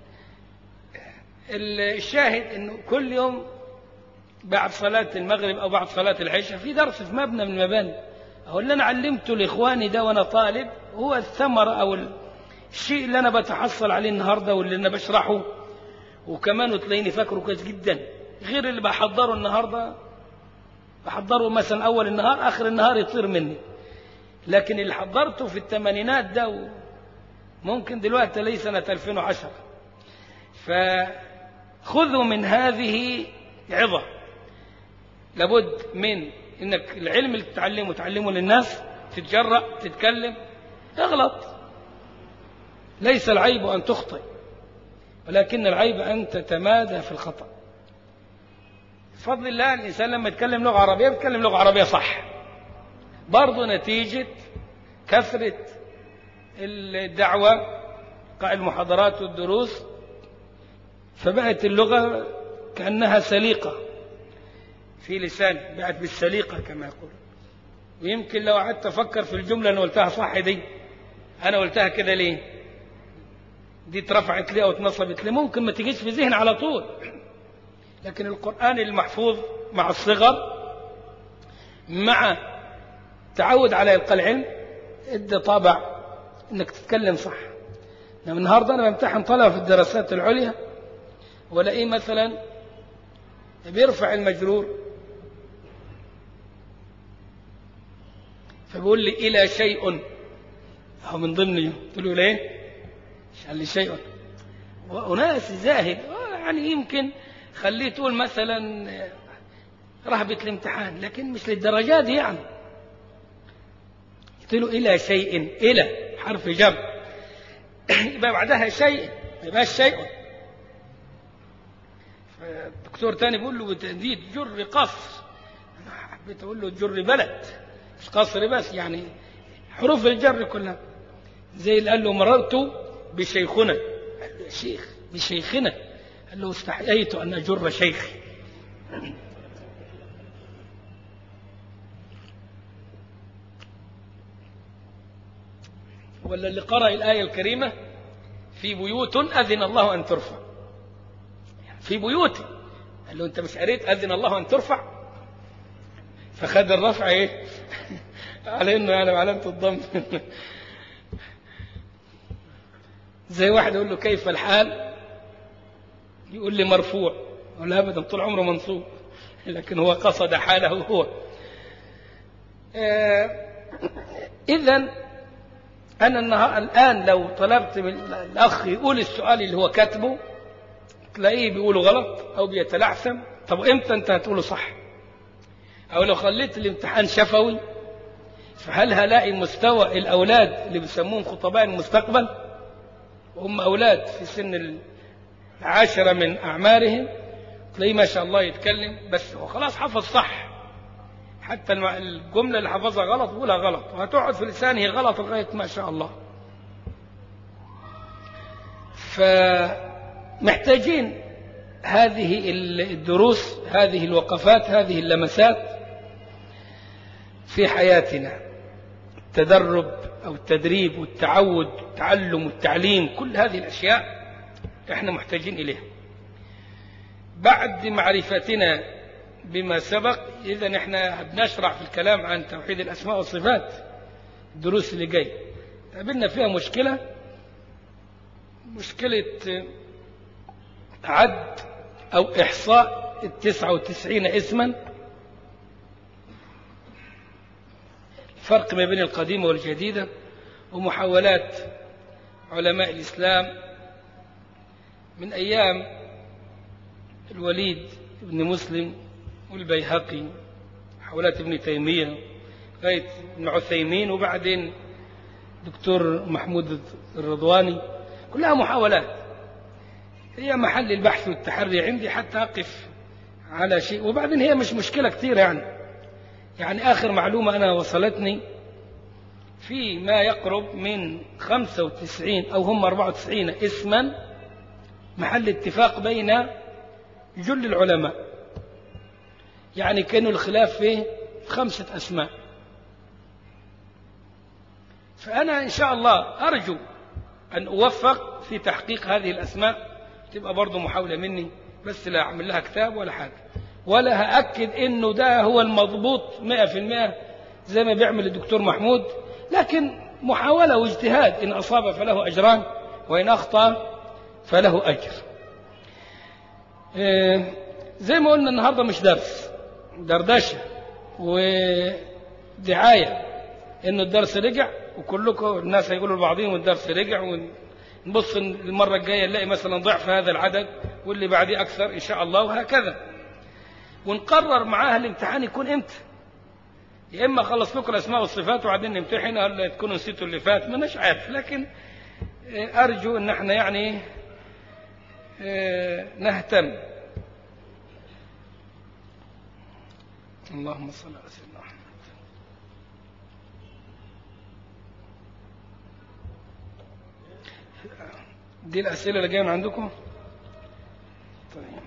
الشاهد انه كل يوم بعد صلاة المغرب او بعد صلاة العشاء في درس في مبنى من المباني هو اللي انا علمته لاخواني ده وانا طالب هو الثمرة او الشيء اللي انا بتحصل عليه النهارده واللي انا بشرحه وكمان وتلاقيني فاكره كويس جدا غير اللي بحضره النهارده بحضره مثلا اول النهار اخر النهار يطير مني لكن اللي حضرته في الثمانينات ده ممكن دلوقتي ليس سنة 2010 فخذوا من هذه عظة لابد من انك العلم اللي تتعلمه تعلمه للناس تتجرأ تتكلم اغلط ليس العيب أن تخطئ ولكن العيب أن تتمادى في الخطأ بفضل الله الإنسان لما يتكلم لغة عربية بيتكلم لغة عربية صح برضه نتيجة كثرة الدعوة المحاضرات والدروس فبقت اللغة كأنها سليقة في لسان بقت بالسليقة كما يقول ويمكن لو قعدت أفكر في الجملة اللي قلتها صح دي أنا قلتها كده ليه دي اترفعت ليه أو اتنصبت ليه ممكن ما تجيش في ذهن على طول لكن القرآن المحفوظ مع الصغر مع تعود على إلقاء العلم ادى طابع انك تتكلم صح يعني النهاردة أنا بمتحن طلبة في الدراسات العليا ولاقيه مثلا بيرفع المجرور فبيقول لي إلى شيء هو من ضمن قلت له ليه؟ قال لي شيء وأناس زاهد يعني يمكن خليه تقول مثلا رهبة الامتحان لكن مش للدرجات دي يعني قلت له إلى شيء إلى حرف جر يبقى بعدها شيء ما يبقاش شيء الدكتور تاني بيقول له بتنديد جر قصر انا حبيت اقول له جر بلد مش قصر بس يعني حروف الجر كلها زي اللي قال له مررت بشيخنا قال له يا شيخ بشيخنا قال له استحييت ان اجر شيخي ولا اللي قرأ الآية الكريمة في بيوت أذن الله أن ترفع في بيوت قال له أنت مش قريت أذن الله أن ترفع فخد الرفع إيه على إنه يعني علامة الضم زي واحد يقول له كيف الحال يقول لي مرفوع يقول له أبدا طول عمره منصوب لكن هو قصد حاله هو آه إذا أنا النهار الآن لو طلبت من الأخ يقول السؤال اللي هو كاتبه تلاقيه بيقوله غلط أو بيتلعثم طب إمتى أنت هتقوله صح أو لو خليت الامتحان شفوي فهل هلاقي مستوى الأولاد اللي بيسموهم خطباء المستقبل وهم أولاد في سن العاشرة من أعمارهم تلاقيه ما شاء الله يتكلم بس هو خلاص حفظ صح حتى الجملة اللي حفظها غلط بقولها غلط وهتقعد في لسانه غلط لغاية ما شاء الله فمحتاجين هذه الدروس هذه الوقفات هذه اللمسات في حياتنا التدرب أو التدريب والتعود والتعلم والتعليم كل هذه الأشياء احنا محتاجين إليها بعد معرفتنا بما سبق إذا احنا بنشرع في الكلام عن توحيد الأسماء والصفات الدروس اللي جاي قابلنا فيها مشكلة مشكلة عد أو إحصاء التسعة وتسعين اسما الفرق ما بين القديمة والجديدة ومحاولات علماء الإسلام من أيام الوليد بن مسلم والبيهقي حولات ابن تيمية لغاية ابن عثيمين وبعدين دكتور محمود الرضواني كلها محاولات هي محل البحث والتحري عندي حتى أقف على شيء وبعدين هي مش مشكلة كتير يعني يعني آخر معلومة أنا وصلتني في ما يقرب من 95 أو هم 94 اسما محل اتفاق بين جل العلماء يعني كانوا الخلاف فيه خمسة أسماء فأنا إن شاء الله أرجو أن أوفق في تحقيق هذه الأسماء تبقى برضو محاولة مني بس لا أعمل لها كتاب ولا حاجة ولا هأكد إنه ده هو المضبوط مئة في المئة زي ما بيعمل الدكتور محمود لكن محاولة واجتهاد إن أصاب فله أجران وإن أخطأ فله أجر زي ما قلنا النهاردة مش درس دردشة ودعاية إنه الدرس رجع وكلكم الناس هيقولوا لبعضهم الدرس رجع ونبص المرة الجاية نلاقي مثلا ضعف هذا العدد واللي بعديه أكثر إن شاء الله وهكذا ونقرر معاها الامتحان يكون إمتى يا إما أخلص لكم الأسماء والصفات وبعدين نمتحن ولا تكونوا نسيتوا اللي فات ما عارف لكن أرجو أن احنا يعني نهتم اللهم صل على سيدنا محمد دي الأسئلة اللي جاية من عندكم طيب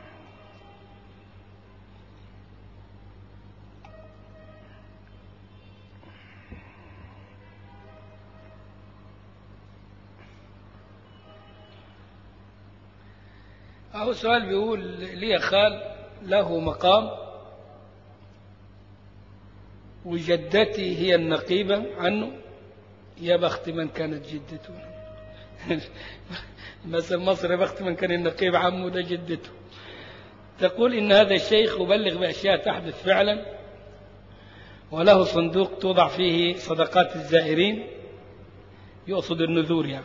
أهو سؤال بيقول لي خال له مقام وجدتي هي النقيبة عنه يا بخت من كانت جدته مثل مصر بخت من كان النقيب عمه ده جدته تقول إن هذا الشيخ يبلغ بأشياء تحدث فعلا وله صندوق توضع فيه صدقات الزائرين يقصد النذور يعني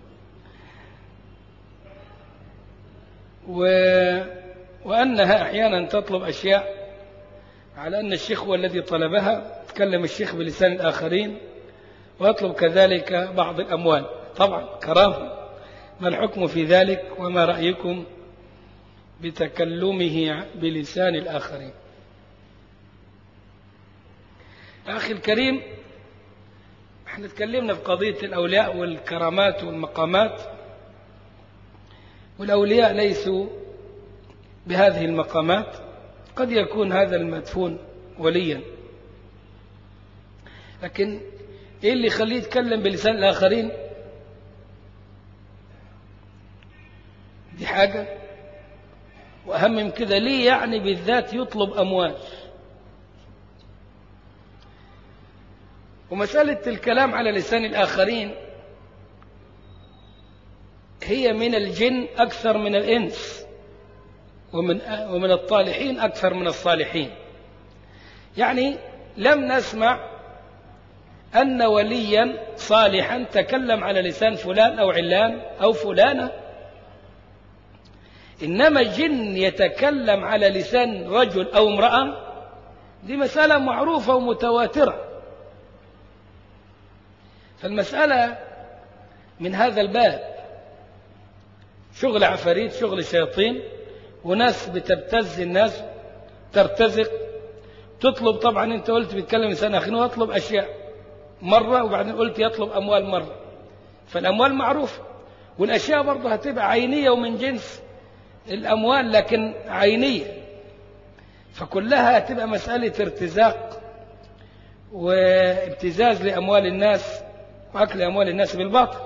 و... وأنها أحيانا تطلب أشياء على أن الشيخ هو الذي طلبها تكلم الشيخ بلسان الآخرين ويطلب كذلك بعض الأموال طبعا كرامة ما الحكم في ذلك وما رأيكم بتكلمه بلسان الآخرين أخي الكريم احنا تكلمنا في قضية الأولياء والكرامات والمقامات والأولياء ليسوا بهذه المقامات قد يكون هذا المدفون وليا لكن ايه اللي يخليه يتكلم بلسان الآخرين دي حاجة وأهم من كده ليه يعني بالذات يطلب أموال ومسألة الكلام على لسان الآخرين هي من الجن أكثر من الإنس ومن ومن الطالحين أكثر من الصالحين يعني لم نسمع أن وليا صالحا تكلم على لسان فلان أو علان أو فلانة إنما جن يتكلم على لسان رجل أو امرأة دي مسألة معروفة ومتواترة فالمسألة من هذا الباب شغل عفاريت شغل شياطين وناس بتبتز الناس ترتزق تطلب طبعا انت قلت بيتكلم انسان اخين واطلب اشياء مرة وبعدين قلت يطلب اموال مرة فالاموال معروفة والاشياء برضه هتبقى عينية ومن جنس الاموال لكن عينية فكلها هتبقى مسألة ارتزاق وابتزاز لاموال الناس واكل اموال الناس بالباطل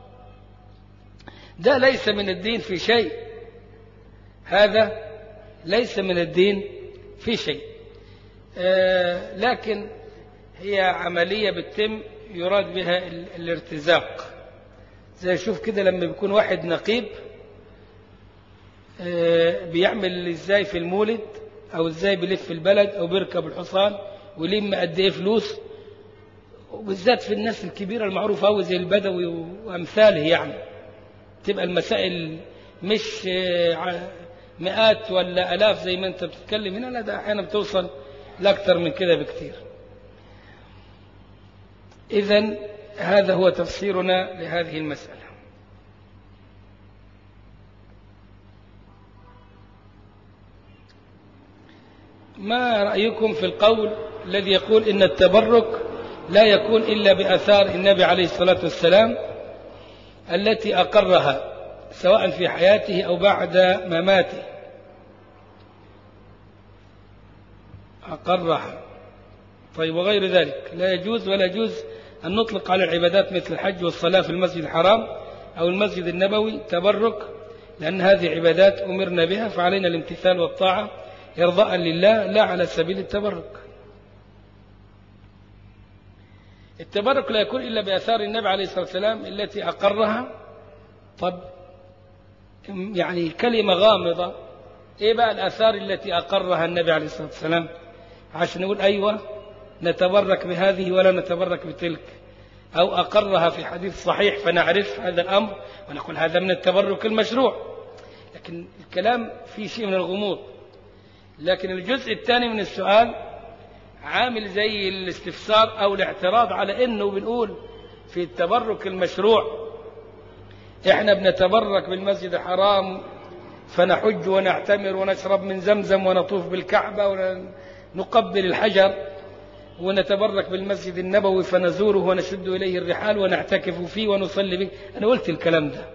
ده ليس من الدين في شيء هذا ليس من الدين في شيء آه لكن هي عملية بتتم يراد بها الارتزاق زي شوف كده لما بيكون واحد نقيب آه بيعمل ازاي في المولد او ازاي بيلف البلد او بيركب الحصان ويلم قد ايه فلوس وبالذات في الناس الكبيرة المعروفة أوي زي البدوي وأمثاله يعني تبقى المسائل مش مئات ولا ألاف زي ما أنت بتتكلم هنا لا ده أحيانا بتوصل لأكثر من كده بكثير إذا هذا هو تفسيرنا لهذه المسألة ما رأيكم في القول الذي يقول إن التبرك لا يكون إلا بأثار النبي عليه الصلاة والسلام التي أقرها سواء في حياته أو بعد مماته أقرها طيب وغير ذلك لا يجوز ولا يجوز أن نطلق على العبادات مثل الحج والصلاة في المسجد الحرام أو المسجد النبوي تبرك لأن هذه عبادات أمرنا بها فعلينا الامتثال والطاعة إرضاء لله لا على سبيل التبرك التبرك لا يكون إلا بأثار النبي عليه الصلاة والسلام التي أقرها طب يعني كلمة غامضة إيه بقى الأثار التي أقرها النبي عليه الصلاة والسلام عشان نقول أيوة نتبرك بهذه ولا نتبرك بتلك أو أقرها في حديث صحيح فنعرف هذا الأمر ونقول هذا من التبرك المشروع لكن الكلام فيه شيء من الغموض لكن الجزء الثاني من السؤال عامل زي الاستفسار أو الاعتراض على أنه بنقول في التبرك المشروع احنا بنتبرك بالمسجد الحرام فنحج ونعتمر ونشرب من زمزم ونطوف بالكعبة ونقبل الحجر ونتبرك بالمسجد النبوي فنزوره ونشد إليه الرحال ونعتكف فيه ونصلي به أنا قلت الكلام ده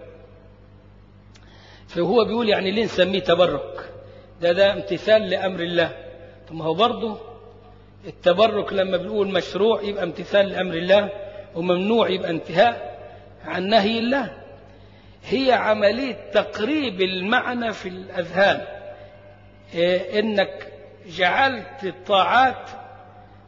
فهو بيقول يعني ليه نسميه تبرك ده ده امتثال لأمر الله ثم هو برضه التبرك لما بنقول مشروع يبقى امتثال لأمر الله وممنوع يبقى انتهاء عن نهي الله هي عملية تقريب المعنى في الأذهان إيه إنك جعلت الطاعات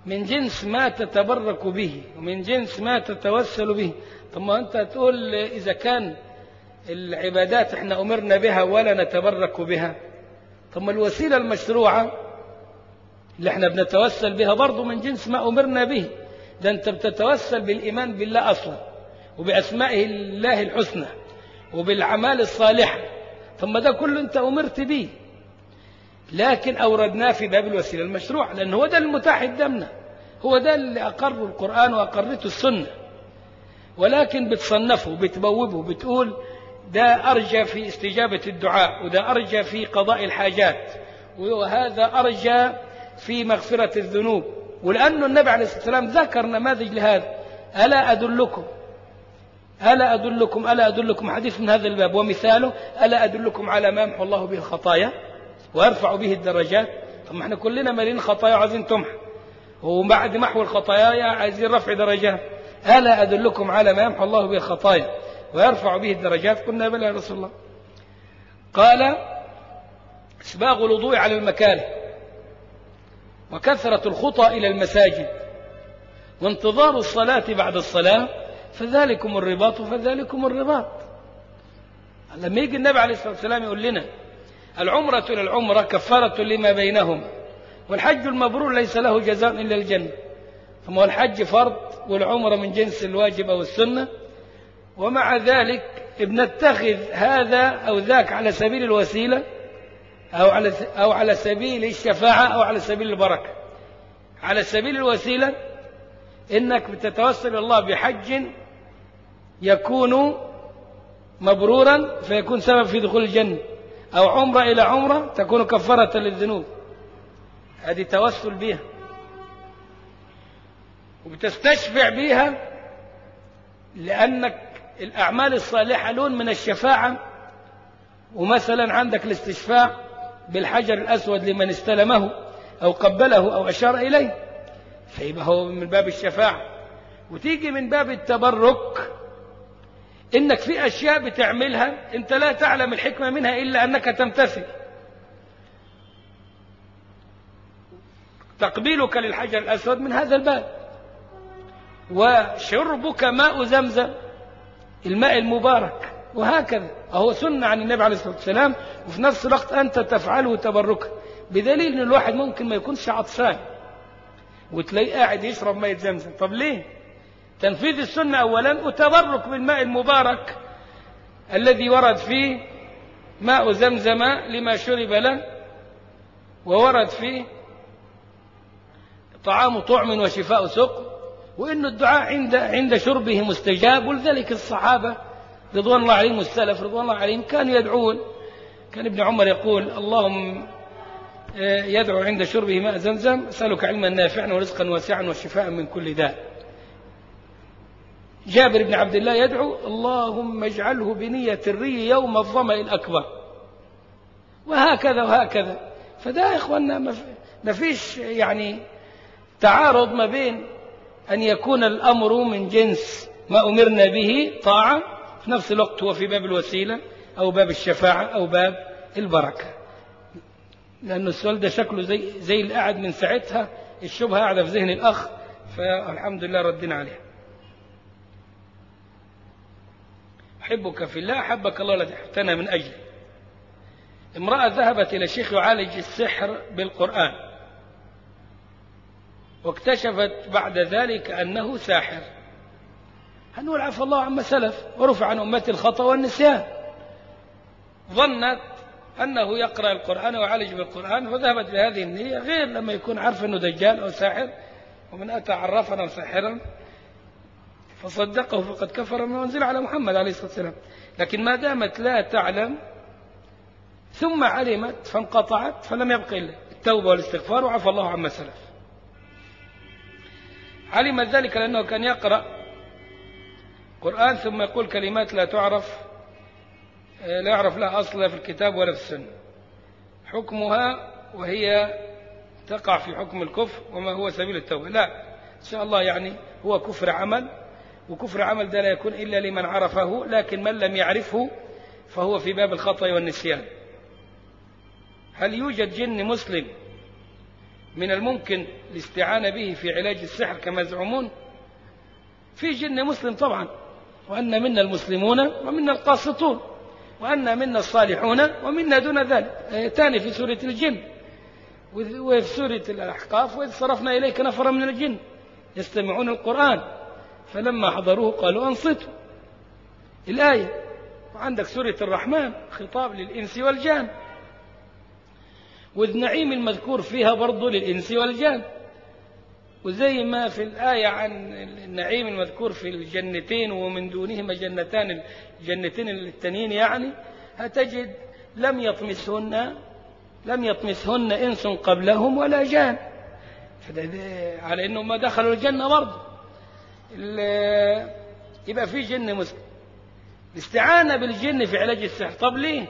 من جنس ما تتبرك به ومن جنس ما تتوسل به طب ما أنت تقول إذا كان العبادات احنا أمرنا بها ولا نتبرك بها طب ما الوسيلة المشروعة اللي احنا بنتوسل بها برضه من جنس ما أمرنا به ده أنت بتتوسل بالإيمان بالله أصلا وبأسمائه الله الحسنى وبالأعمال الصالحة طب ما ده كله أنت أمرت به لكن أوردناه في باب الوسيلة المشروع لأن هو ده المتاح قدامنا هو ده اللي أقره القرآن وأقرته السنة ولكن بتصنفه بتبوبه بتقول ده أرجى في استجابة الدعاء وده أرجى في قضاء الحاجات وهذا أرجى في مغفرة الذنوب ولأن النبي عليه الصلاة والسلام ذكر نماذج لهذا ألا أدلكم ألا أدلكم ألا أدلكم حديث من هذا الباب ومثاله ألا أدلكم على ما يمحو الله به الخطايا ويرفع به الدرجات طب ما احنا كلنا مالين خطايا وعايزين تمحى وبعد محو الخطايا عايزين رفع درجات ألا أدلكم على ما يمحو الله به الخطايا ويرفع به الدرجات قلنا بلى يا رسول الله قال اسباغ الوضوء على المكاره وكثرة الخطى إلى المساجد وانتظار الصلاة بعد الصلاة فذلكم الرباط فذلكم الرباط لما يجي النبي عليه الصلاة والسلام يقول لنا العمرة إلى العمرة كفارة لما بينهما والحج المبرور ليس له جزاء إلا الجنة ثم الحج فرض والعمرة من جنس الواجب أو السنة ومع ذلك بنتخذ هذا أو ذاك على سبيل الوسيلة أو على أو على سبيل الشفاعة أو على سبيل البركة على سبيل الوسيلة إنك بتتوسل إلى الله بحج يكون مبرورا فيكون سبب في دخول الجنة أو عمرة إلى عمرة تكون كفارة للذنوب هذه توسل بها وبتستشفع بها لأنك الأعمال الصالحة لون من الشفاعة ومثلا عندك الاستشفاع بالحجر الأسود لمن استلمه أو قبله أو أشار إليه فيبقى هو من باب الشفاعة وتيجي من باب التبرك إنك في أشياء بتعملها أنت لا تعلم الحكمة منها إلا أنك تمتثل تقبيلك للحجر الأسود من هذا الباب وشربك ماء زمزم الماء المبارك وهكذا أهو سنة عن النبي عليه الصلاة والسلام وفي نفس الوقت أنت تفعله تبركا بدليل أن الواحد ممكن ما يكونش عطشان وتلاقيه قاعد يشرب ماء زمزم طب ليه تنفيذ السنة أولا وتبرك بالماء المبارك الذي ورد فيه ماء زمزم لما شرب له وورد فيه طعام طعم وشفاء سقم وإن الدعاء عند عند شربه مستجاب ولذلك الصحابة رضوان الله عليهم والسلف رضوان الله عليهم كانوا يدعون كان ابن عمر يقول اللهم يدعو عند شربه ماء زمزم أسألك علما نافعا ورزقا واسعا وشفاء من كل داء جابر بن عبد الله يدعو اللهم اجعله بنية الري يوم الظمأ الأكبر وهكذا وهكذا فده يا إخواننا ما فيش يعني تعارض ما بين أن يكون الأمر من جنس ما أمرنا به طاعة في نفس الوقت هو في باب الوسيلة أو باب الشفاعة أو باب البركة لأن السؤال ده شكله زي, زي اللي قاعد من ساعتها الشبهة قاعدة في ذهن الأخ فالحمد لله ردنا عليها أحبك في الله أحبك الله الذي أحبتنا من أجله امرأة ذهبت إلى شيخ يعالج السحر بالقرآن واكتشفت بعد ذلك أنه ساحر هنقول عفى الله عما سلف ورفع عن أمتي الخطأ والنسيان ظنت أنه يقرأ القرآن ويعالج بالقرآن فذهبت بهذه النية غير لما يكون عارف أنه دجال أو ساحر ومن أتى عرافا أو ساحرا فصدقه فقد كفر ما أنزل على محمد عليه الصلاة والسلام لكن ما دامت لا تعلم ثم علمت فانقطعت فلم يبق إلا التوبة والاستغفار وعفى الله عما سلف علمت ذلك لأنه كان يقرأ قرآن ثم يقول كلمات لا تعرف لا يعرف لها أصل في الكتاب ولا في السنة حكمها وهي تقع في حكم الكفر وما هو سبيل التوبة لا إن شاء الله يعني هو كفر عمل وكفر عمل ده لا يكون إلا لمن عرفه لكن من لم يعرفه فهو في باب الخطأ والنسيان هل يوجد جن مسلم من الممكن الاستعانة به في علاج السحر كما يزعمون في جن مسلم طبعا وأن منا المسلمون ومنا القاسطون وأن منا الصالحون ومنا دون ذلك آيتان في سورة الجن وفي سورة الأحقاف وإذ صرفنا إليك نفرا من الجن يستمعون القرآن فلما حضروه قالوا أنصتوا الآية وعندك سورة الرحمن خطاب للإنس والجان والنعيم المذكور فيها برضه للإنس والجان وزي ما في الآية عن النعيم المذكور في الجنتين ومن دونهما جنتان الجنتين التانيين يعني هتجد لم يطمسهن لم يطمسهن إنس قبلهم ولا جان على إنهم ما دخلوا الجنة برضه يبقى في جن مسلم الاستعانة بالجن في علاج السحر طب ليه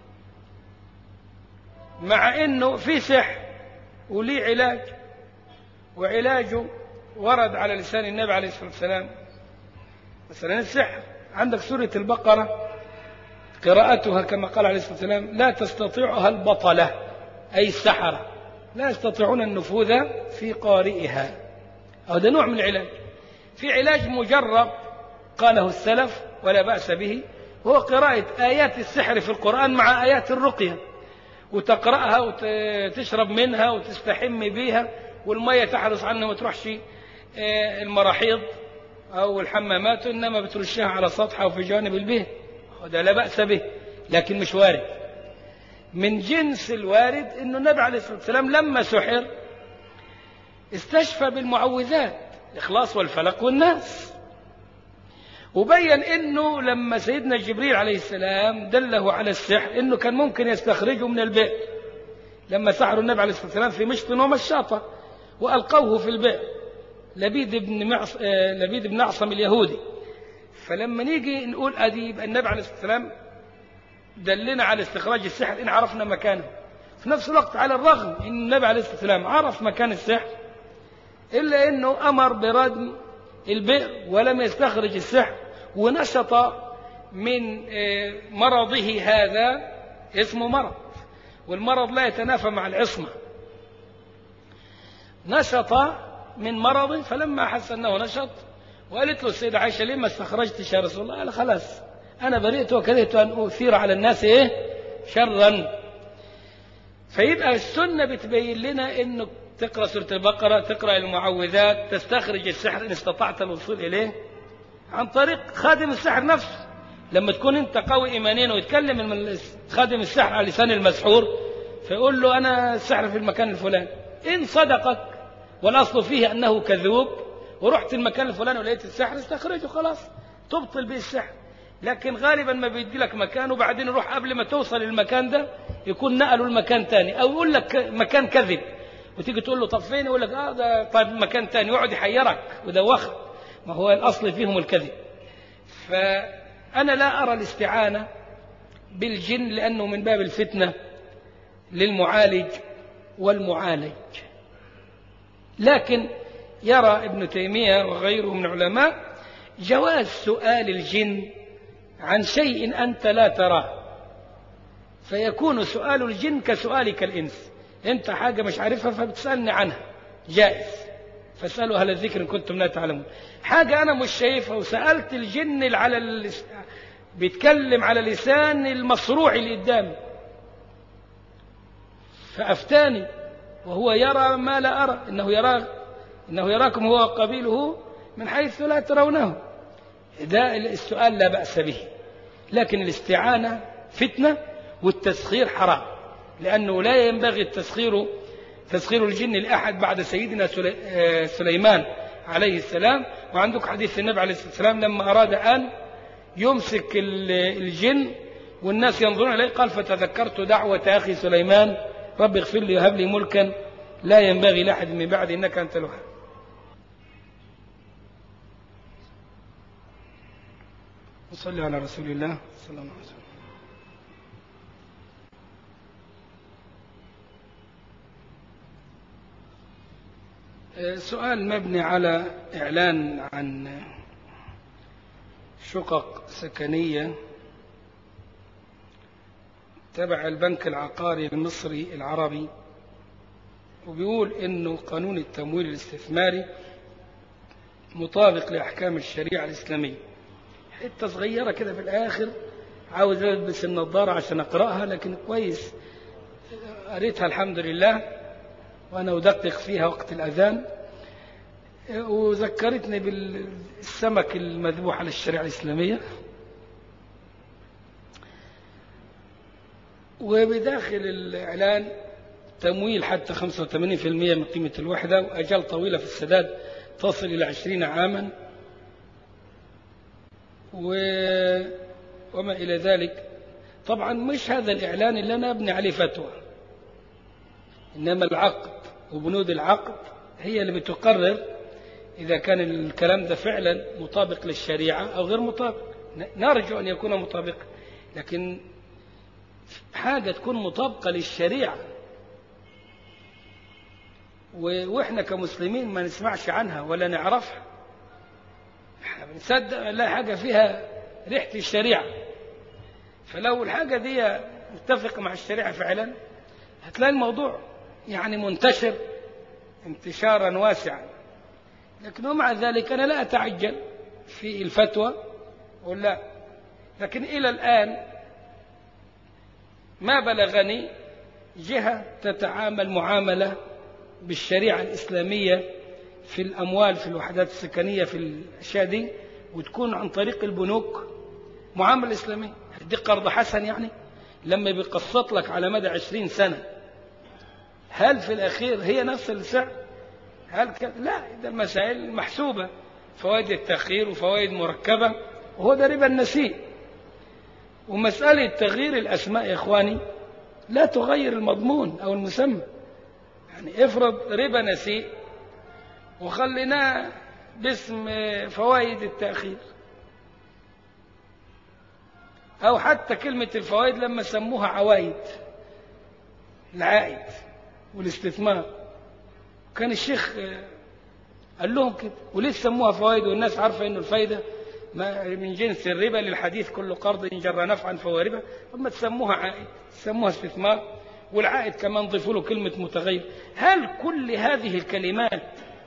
مع انه في سحر وليه علاج وعلاجه ورد على لسان النبي عليه الصلاة والسلام مثلا السحر عندك سورة البقرة قراءتها كما قال عليه الصلاة والسلام لا تستطيعها البطلة أي السحرة لا يستطيعون النفوذ في قارئها هذا نوع من العلاج في علاج مجرب قاله السلف ولا بأس به هو قراءة آيات السحر في القرآن مع آيات الرقية وتقرأها وتشرب منها وتستحم بها والمية تحرص عنها ما تروحش المراحيض أو الحمامات إنما بترشها على سطحها وفي جانب البيت وده لا بأس به لكن مش وارد من جنس الوارد إنه النبي عليه الصلاة والسلام لما سحر استشفى بالمعوذات الإخلاص والفلق والناس وبين انه لما سيدنا جبريل عليه السلام دله على السحر انه كان ممكن يستخرجه من البئر لما سحروا النبي عليه الصلاه والسلام في مشط ومشاطه والقوه في البئر لبيد بن معص... لبيد بن اعصم اليهودي فلما نيجي نقول ادي يبقى النبي عليه الصلاه والسلام دلنا على استخراج السحر ان عرفنا مكانه في نفس الوقت على الرغم ان النبي عليه الصلاه والسلام عرف مكان السحر الا انه امر بردم البئر ولم يستخرج السحر ونشط من مرضه هذا اسمه مرض والمرض لا يتنافى مع العصمة نشط من مرض فلما حس أنه نشط وقالت له السيدة عائشة ليه ما استخرجتش يا رسول الله قال خلاص أنا بريت وكرهت أن أثير على الناس إيه شرا فيبقى السنة بتبين لنا أنه تقرأ سورة البقرة تقرأ المعوذات تستخرج السحر إن استطعت الوصول إليه عن طريق خادم السحر نفسه لما تكون انت قوي ايمانيا ويتكلم خادم السحر على لسان المسحور فيقول له انا السحر في المكان الفلاني ان صدقك والاصل فيه انه كذوب ورحت المكان الفلاني ولقيت السحر استخرجه خلاص تبطل به السحر لكن غالبا ما بيدي لك مكان وبعدين يروح قبل ما توصل المكان ده يكون نقله المكان تاني او يقول لك مكان كذب وتيجي تقول له طب فين يقول لك اه ده طيب مكان تاني يقعد يحيرك ودوخك ما هو الأصل فيهم الكذب فأنا لا أرى الاستعانة بالجن لأنه من باب الفتنة للمعالج والمعالج لكن يرى ابن تيمية وغيره من العلماء جواز سؤال الجن عن شيء أنت لا تراه فيكون سؤال الجن كسؤالك الإنس أنت حاجة مش عارفها فبتسألني عنها جائز فاسألوا أهل الذكر إن كنتم لا تعلمون حاجة أنا مش شايفها وسألت الجن على اللس... بيتكلم على لسان المصروع اللي قدامي فأفتاني وهو يرى ما لا أرى إنه يرى إنه يراكم هو وقبيله من حيث لا ترونه ده السؤال لا بأس به لكن الاستعانة فتنة والتسخير حرام لأنه لا ينبغي التسخير تسخير الجن لأحد بعد سيدنا سليمان عليه السلام وعندك حديث النبي عليه الصلاة والسلام لما أراد أن يمسك الجن والناس ينظرون إليه قال فتذكرت دعوة أخي سليمان رب اغفر لي وهب لي ملكا لا ينبغي لأحد من بعد إنك أنت الوهاب وصلي على رسول الله صلى الله عليه وسلم سؤال مبني على إعلان عن شقق سكنية تبع البنك العقاري المصري العربي وبيقول إنه قانون التمويل الاستثماري مطابق لأحكام الشريعة الإسلامية حتة صغيرة كده في الآخر عاوز ألبس النظارة عشان أقرأها لكن كويس قريتها الحمد لله وأنا أدقق فيها وقت الأذان وذكرتني بالسمك المذبوح على الشريعة الإسلامية وبداخل الإعلان تمويل حتى 85% من قيمة الوحدة وأجل طويلة في السداد تصل إلى 20 عاما و... وما إلى ذلك طبعا مش هذا الإعلان اللي أنا أبني عليه فتوى إنما العقد وبنود العقد هي اللي بتقرر إذا كان الكلام ده فعلا مطابق للشريعة أو غير مطابق نرجو أن يكون مطابقا لكن حاجة تكون مطابقة للشريعة وإحنا كمسلمين ما نسمعش عنها ولا نعرفها احنا بنصدق لا حاجة فيها ريحة الشريعة فلو الحاجة دي متفقة مع الشريعة فعلا هتلاقي الموضوع يعني منتشر انتشارا واسعا لكن ومع ذلك أنا لا أتعجل في الفتوى ولا لكن إلى الآن ما بلغني جهة تتعامل معاملة بالشريعة الإسلامية في الأموال في الوحدات السكنية في الأشياء دي وتكون عن طريق البنوك معاملة إسلامية دي قرض حسن يعني لما بيقسط لك على مدى عشرين سنة هل في الأخير هي نفس السعر هل ك... لا ده المسائل محسوبة فوائد التأخير وفوائد مركبة وهو ده ربا النسيء ومسألة تغيير الأسماء يا إخواني لا تغير المضمون أو المسمى يعني افرض ربا نسيء وخليناه باسم فوائد التأخير أو حتى كلمة الفوائد لما سموها عوائد العائد والاستثمار كان الشيخ قال لهم كده وليه سموها فوائد والناس عارفة انه الفايدة ما من جنس الربا للحديث كل قرض إن جر نفعا فهو ربا ثم تسموها عائد تسموها استثمار والعائد كمان ضيفوا له كلمة متغير هل كل هذه الكلمات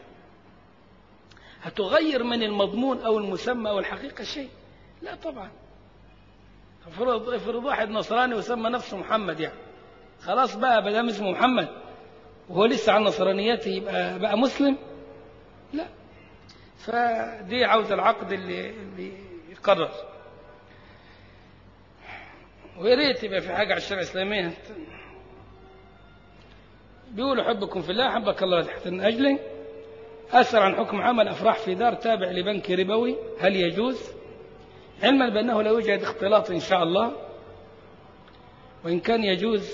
هتغير من المضمون أو المسمى أو الحقيقة شيء لا طبعا افرض افرض واحد نصراني وسمى نفسه محمد يعني خلاص بقى بدل اسمه محمد وهو لسه على نصرانيته يبقى بقى مسلم لا فدي عاوز العقد اللي, اللي يقرر ويا ريت يبقى في حاجه على الشريعه الاسلاميه بيقول احبكم في الله احبك الله تحت من اجلي اسال عن حكم عمل افراح في دار تابع لبنك ربوي هل يجوز علما بانه لا يوجد اختلاط ان شاء الله وان كان يجوز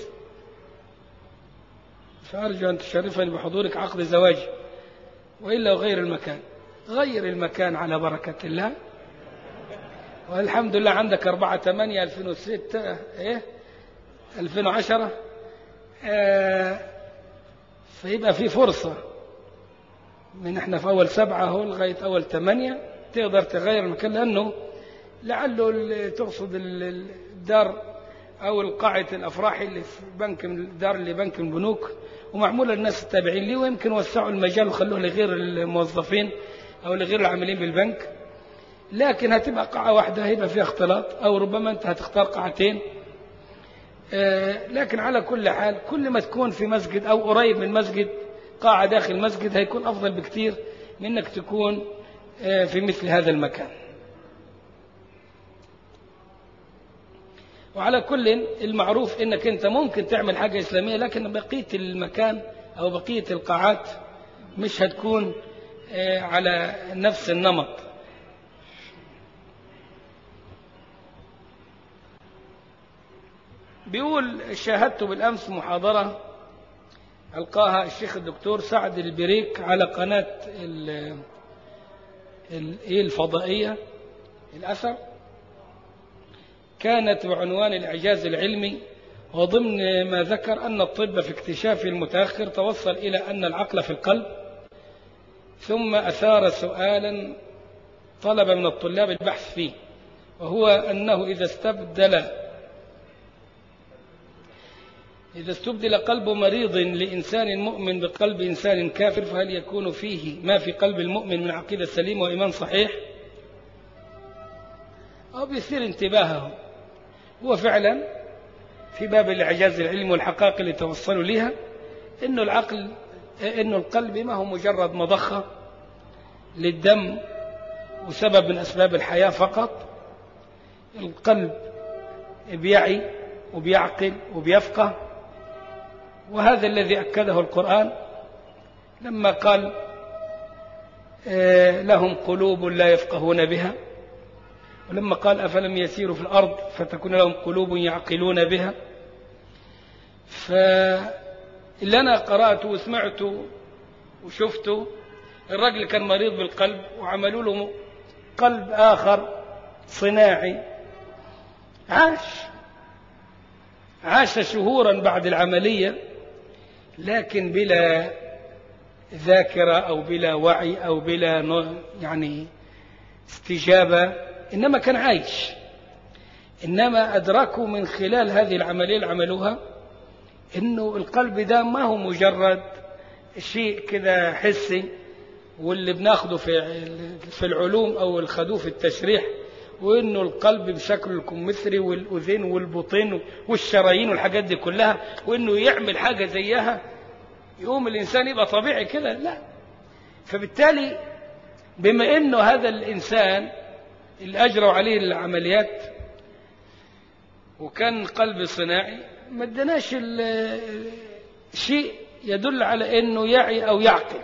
فارجو ان تشرفني بحضورك عقد زواجي والا غير المكان غير المكان على بركة الله والحمد لله عندك أربعة ثمانية ألفين وستة إيه ألفين وعشرة آه فيبقى في فرصة من احنا في أول سبعة هو لغاية أول ثمانية تقدر تغير المكان لأنه لعله تقصد الدار أو القاعة الأفراح اللي في بنك من الدار اللي بنك من البنوك ومعمولة للناس التابعين ليه ويمكن وسعوا المجال وخلوه لغير الموظفين أو لغير العاملين بالبنك لكن هتبقى قاعة واحدة هيبقى فيها اختلاط أو ربما أنت هتختار قاعتين آه لكن على كل حال كل ما تكون في مسجد أو قريب من مسجد قاعة داخل مسجد هيكون أفضل بكتير من أنك تكون آه في مثل هذا المكان وعلى كل المعروف أنك أنت ممكن تعمل حاجة إسلامية لكن بقية المكان أو بقية القاعات مش هتكون على نفس النمط بيقول شاهدت بالأمس محاضرة ألقاها الشيخ الدكتور سعد البريك على قناة الفضائية الأثر كانت بعنوان الإعجاز العلمي وضمن ما ذكر أن الطب في اكتشافه المتأخر توصل إلى أن العقل في القلب ثم أثار سؤالا طلب من الطلاب البحث فيه وهو أنه إذا استبدل إذا استبدل قلب مريض لإنسان مؤمن بقلب إنسان كافر فهل يكون فيه ما في قلب المؤمن من عقيدة سليمة وإيمان صحيح أو بيثير انتباهه هو فعلا في باب الإعجاز العلم والحقائق اللي توصلوا لها إنه العقل إنه القلب ما هو مجرد مضخة للدم وسبب من أسباب الحياة فقط القلب بيعي وبيعقل وبيفقه وهذا الذي أكده القرآن لما قال لهم قلوب لا يفقهون بها ولما قال أفلم يسيروا في الأرض فتكون لهم قلوب يعقلون بها فاللي أنا قرأته وسمعته وشفته الرجل كان مريض بالقلب وعملوا له قلب آخر صناعي عاش عاش شهورا بعد العملية لكن بلا ذاكرة أو بلا وعي أو بلا يعني استجابة إنما كان عايش إنما أدركوا من خلال هذه العملية اللي عملوها إنه القلب ده ما هو مجرد شيء كده حسي واللي بناخده في في العلوم أو الخدوه في التشريح وإنه القلب بشكل الكمثري والأذين والبطين والشرايين والحاجات دي كلها وإنه يعمل حاجة زيها يقوم الإنسان يبقى طبيعي كده لا فبالتالي بما إنه هذا الإنسان اللي أجروا عليه العمليات وكان قلب صناعي ما ادناش شيء يدل على انه يعي او يعقل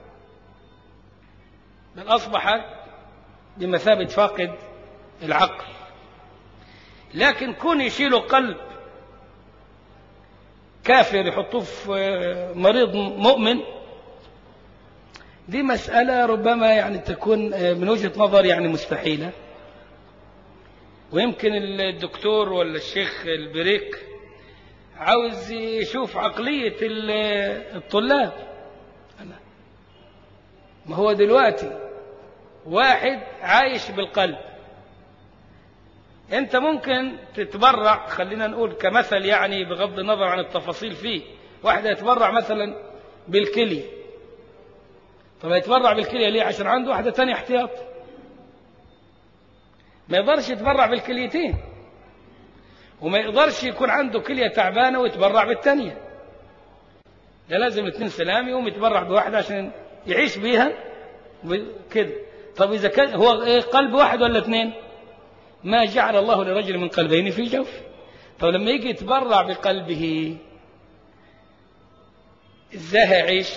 بل اصبح بمثابه فاقد العقل لكن كون يشيلوا قلب كافر يحطوه في مريض مؤمن دي مسألة ربما يعني تكون من وجهة نظر يعني مستحيلة ويمكن الدكتور ولا الشيخ البريك عاوز يشوف عقلية الطلاب ما هو دلوقتي واحد عايش بالقلب انت ممكن تتبرع خلينا نقول كمثل يعني بغض النظر عن التفاصيل فيه واحد يتبرع مثلا بالكلية طب يتبرع بالكلية ليه عشان عنده واحدة تانية احتياط ما يقدرش يتبرع بالكليتين وما يقدرش يكون عنده كلية تعبانة ويتبرع بالتانية ده لازم الاثنين سلام يقوم يتبرع بواحدة عشان يعيش بيها كده طب إذا كان هو إيه قلب واحد ولا اثنين ما جعل الله لرجل من قلبين في جوف طب لما يجي يتبرع بقلبه ازاي هيعيش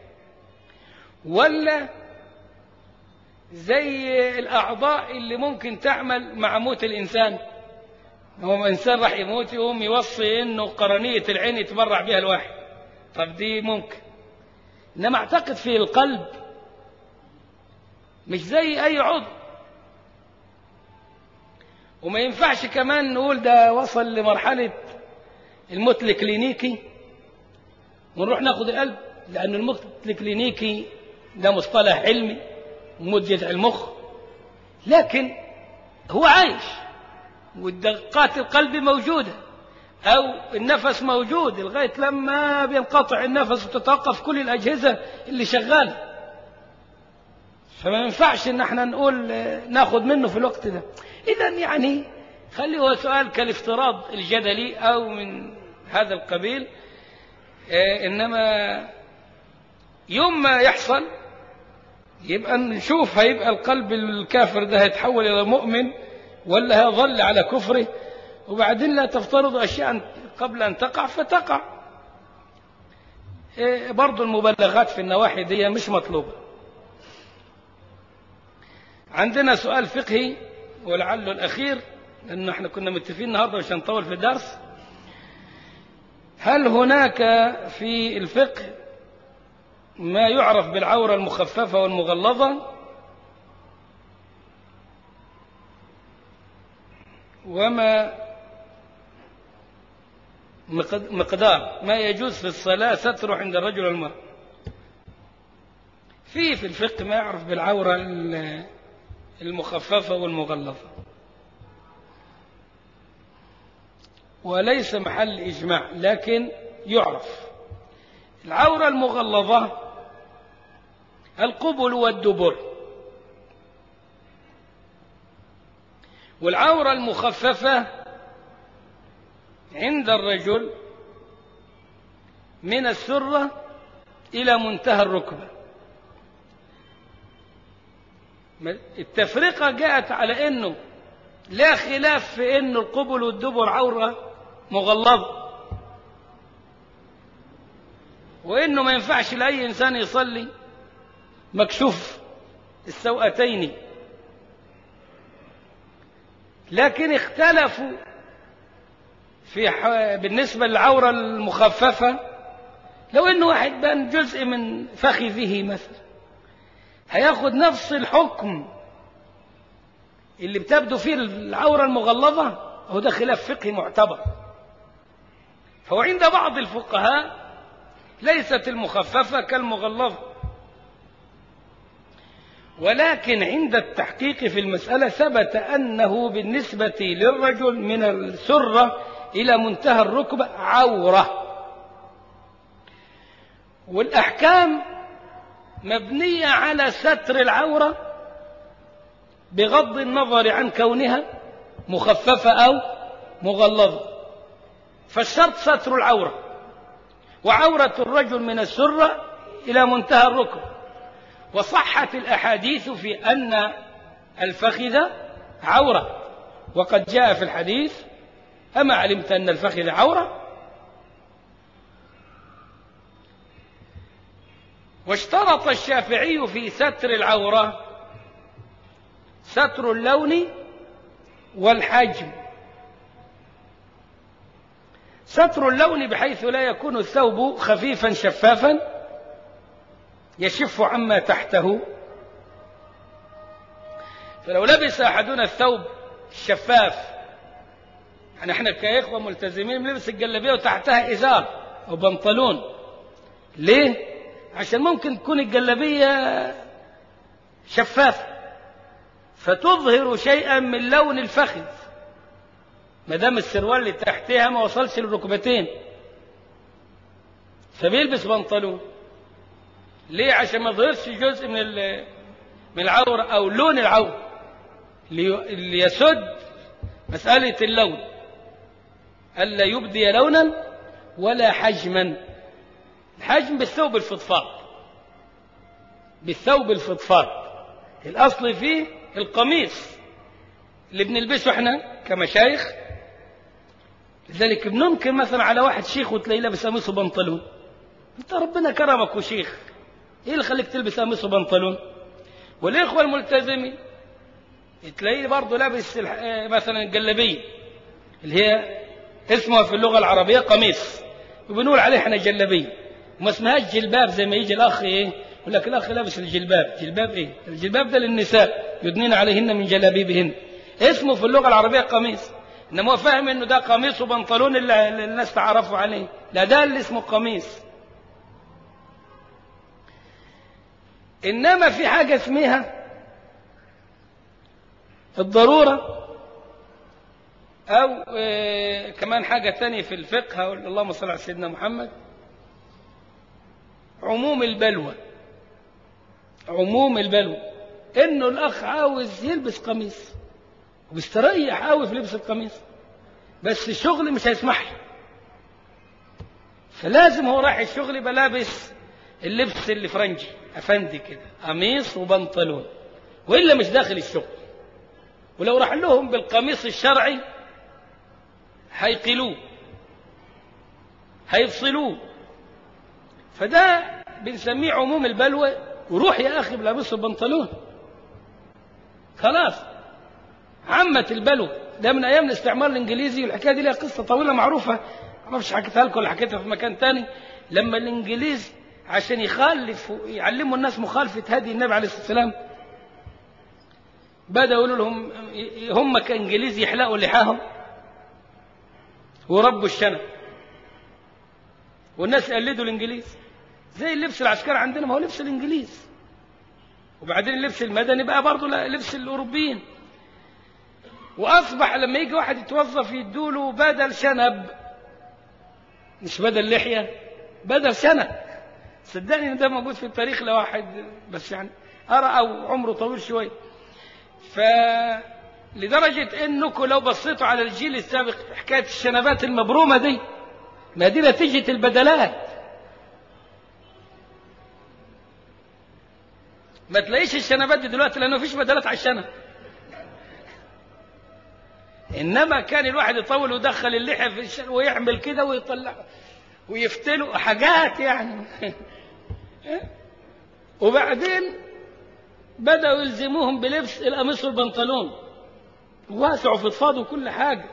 ولا زي الأعضاء اللي ممكن تعمل مع موت الإنسان هو إنسان راح يموت يقوم يوصي إنه قرنية العين يتبرع بها الواحد طب دي ممكن إنما أعتقد في القلب مش زي أي عضو وما ينفعش كمان نقول ده وصل لمرحلة الموت الكلينيكي ونروح ناخد القلب لأن الموت الكلينيكي ده مصطلح علمي مدة المخ لكن هو عايش والدقات القلب موجودة أو النفس موجود لغاية لما بينقطع النفس وتتوقف كل الأجهزة اللي شغالة فما ينفعش ان احنا نقول ناخد منه في الوقت ده اذا يعني خلي هو سؤال كالافتراض الجدلي او من هذا القبيل اه انما يوم ما يحصل يبقى نشوف هيبقى القلب الكافر ده هيتحول الى مؤمن ولا هيظل على كفره وبعدين لا تفترض اشياء قبل ان تقع فتقع اه برضو المبالغات في النواحي دي مش مطلوبه عندنا سؤال فقهي ولعله الأخير لأنه احنا كنا متفقين النهارده مش هنطول في الدرس هل هناك في الفقه ما يعرف بالعورة المخففة والمغلظة وما مقدار ما يجوز في الصلاة ستر عند الرجل والمرأة في في الفقه ما يعرف بالعورة المخففة والمغلظة وليس محل إجماع لكن يعرف العورة المغلظة القبل والدبر والعورة المخففة عند الرجل من السرة إلى منتهى الركبة التفرقة جاءت على أنه لا خلاف في أنه القبل والدبر عورة مغلظة وأنه ما ينفعش لأي إنسان يصلي مكشوف السوأتين لكن اختلفوا في بالنسبة للعورة المخففة لو انه واحد بان جزء من فخذه مثلا هياخد نفس الحكم اللي بتبدو فيه العورة المغلظة هو ده خلاف فقهي معتبر فهو عند بعض الفقهاء ليست المخففة كالمغلظة ولكن عند التحقيق في المسألة ثبت أنه بالنسبة للرجل من السرة إلى منتهى الركبة عورة والأحكام مبنية على ستر العورة بغض النظر عن كونها مخففة أو مغلظة فالشرط ستر العورة وعورة الرجل من السرة إلى منتهى الركب وصحت الأحاديث في أن الفخذ عورة وقد جاء في الحديث أما علمت أن الفخذ عورة واشترط الشافعي في ستر العورة ستر اللون والحجم ستر اللون بحيث لا يكون الثوب خفيفا شفافا يشف عما تحته فلو لبس أحدنا الثوب الشفاف يعني احنا كإخوة ملتزمين بنلبس الجلابية وتحتها إزار أو بنطلون ليه؟ عشان ممكن تكون الجلابية شفافة فتظهر شيئا من لون الفخذ ما دام السروال اللي تحتها ما وصلش للركبتين فبيلبس بنطلون ليه عشان ما يظهرش جزء من من العورة أو لون العورة اللي يسد مسألة اللون ألا يبدي لونا ولا حجما الحجم بالثوب الفضفاض بالثوب الفضفاض الأصل فيه القميص اللي بنلبسه احنا كمشايخ لذلك بننكر مثلا على واحد شيخ وتلاقيه لابس قميص وبنطلون انت ربنا كرمك وشيخ ايه اللي خليك تلبس قميص وبنطلون والاخوه الملتزمين تلاقيه برضه لابس مثلا الجلابيه اللي هي اسمها في اللغه العربيه قميص وبنقول عليه احنا جلابيه وما اسمهاش جلباب زي ما يجي الاخ ايه يقول لك الاخ لابس الجلباب جلباب ايه الجلباب ده للنساء يدنين عليهن من جلابيبهن اسمه في اللغه العربيه قميص انما هو فاهم انه ده قميص وبنطلون اللي الناس تعرفوا عليه لا ده اللي اسمه قميص انما في حاجه اسمها الضروره او إيه كمان حاجه ثانيه في الفقه اللهم صل على سيدنا محمد عموم البلوى عموم البلوى انه الاخ عاوز يلبس قميص وبيستريح قوي في لبس القميص بس الشغل مش هيسمح له فلازم هو رايح الشغل يبقى لابس اللبس اللي فرنجي افندي كده قميص وبنطلون والا مش داخل الشغل ولو راح لهم بالقميص الشرعي هيقلوه هيفصلوه فده بنسميه عموم البلوى وروح يا اخي بلابس البنطلون خلاص عمت البلوى ده من ايام الاستعمار الانجليزي والحكايه دي لها قصه طويله معروفه ما اعرفش حكيتها لكم ولا حكيتها في مكان تاني لما الانجليز عشان يخالفوا يعلموا الناس مخالفه هدي النبي عليه الصلاه والسلام بدأوا يقولوا لهم هم كانجليز يحلقوا لحاهم وربوا الشنب والناس يقلدوا الانجليز زي اللبس العسكري عندنا ما هو لبس الانجليز وبعدين اللبس المدني بقى برضه لبس الاوروبيين وأصبح لما يجي واحد يتوظف يدوله بدل شنب مش بدل لحية بدل شنب صدقني ان ده موجود في التاريخ لواحد بس يعني أرى أو عمره طويل شوية ف لدرجة انكم لو بصيتوا على الجيل السابق حكاية الشنبات المبرومة دي ما دي نتيجة البدلات ما تلاقيش الشنبات دي دلوقتي لانه مفيش بدلات على الشنب انما كان الواحد يطول ويدخل اللحية في الشنب ويعمل كده ويطلع ويفتلوا حاجات يعني وبعدين بدأوا يلزموهم بلبس القميص والبنطلون واسع وفضفاض وكل حاجة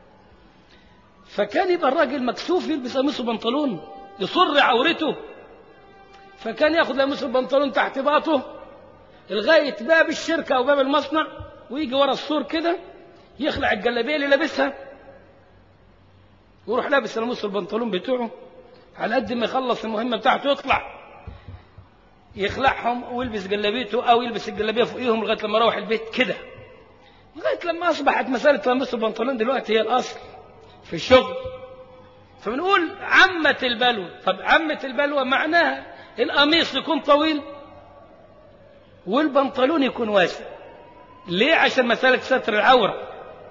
فكان يبقى الراجل مكسوف يلبس قميص وبنطلون يصر عورته فكان ياخد قميص البنطلون تحت باطه لغاية باب الشركة أو باب المصنع ويجي ورا السور كده يخلع الجلابية اللي لابسها ويروح لابس القميص والبنطلون بتوعه على قد ما يخلص المهمة بتاعته يطلع يخلعهم ويلبس جلابيته أو يلبس الجلابية فوقيهم لغاية لما يروح البيت كده لغاية لما أصبحت مسألة قميص البنطلون دلوقتي هي الأصل في الشغل فبنقول عمة البلوى طب عمة البلوى معناها القميص يكون طويل والبنطلون يكون واسع ليه عشان مسألة ستر العورة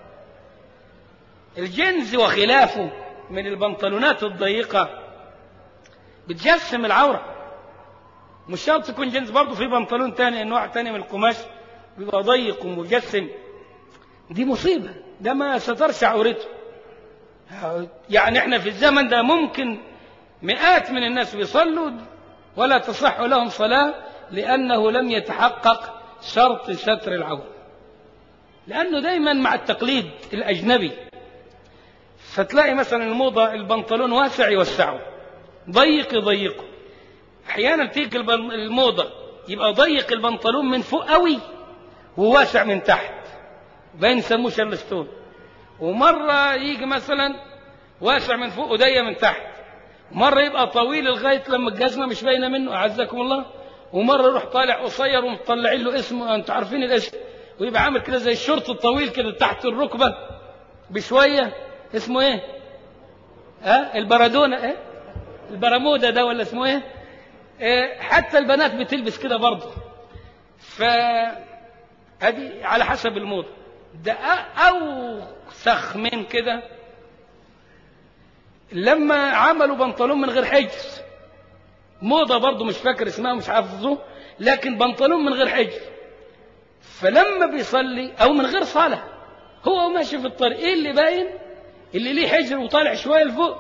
الجنز وخلافه من البنطلونات الضيقة بتجسم العورة مش شرط يكون جنس برضه في بنطلون تاني نوع تاني من القماش بيبقى ضيق ومجسم دي مصيبة ده ما سترش عورته يعني احنا في الزمن ده ممكن مئات من الناس بيصلوا ولا تصح لهم صلاة لأنه لم يتحقق شرط ستر العورة لأنه دايما مع التقليد الأجنبي فتلاقي مثلا الموضة البنطلون واسع يوسعه ضيق يضيقه أحيانا تيجي الموضة يبقى ضيق البنطلون من فوق قوي وواسع من تحت باين يسموه شارلستون ومرة يجي مثلا واسع من فوق وضيق من تحت مرة يبقى طويل لغاية لما الجزمة مش باينة منه أعزكم الله ومرة يروح طالع قصير ومطلعين له اسمه أنتوا عارفين الاسم ويبقى عامل كده زي الشورت الطويل كده تحت الركبة بشوية اسمه ايه؟ ها؟ أه؟ البرادونة ايه؟ البرمودا ده ولا اسمه ايه؟ إيه حتى البنات بتلبس كده برضه ف هذه على حسب الموضة ده أوسخ من كده لما عملوا بنطلون من غير حجز موضة برضه مش فاكر اسمها مش حافظه لكن بنطلون من غير حجز فلما بيصلي أو من غير صلاة هو ماشي في الطريق إيه اللي باين اللي ليه حجر وطالع شوية لفوق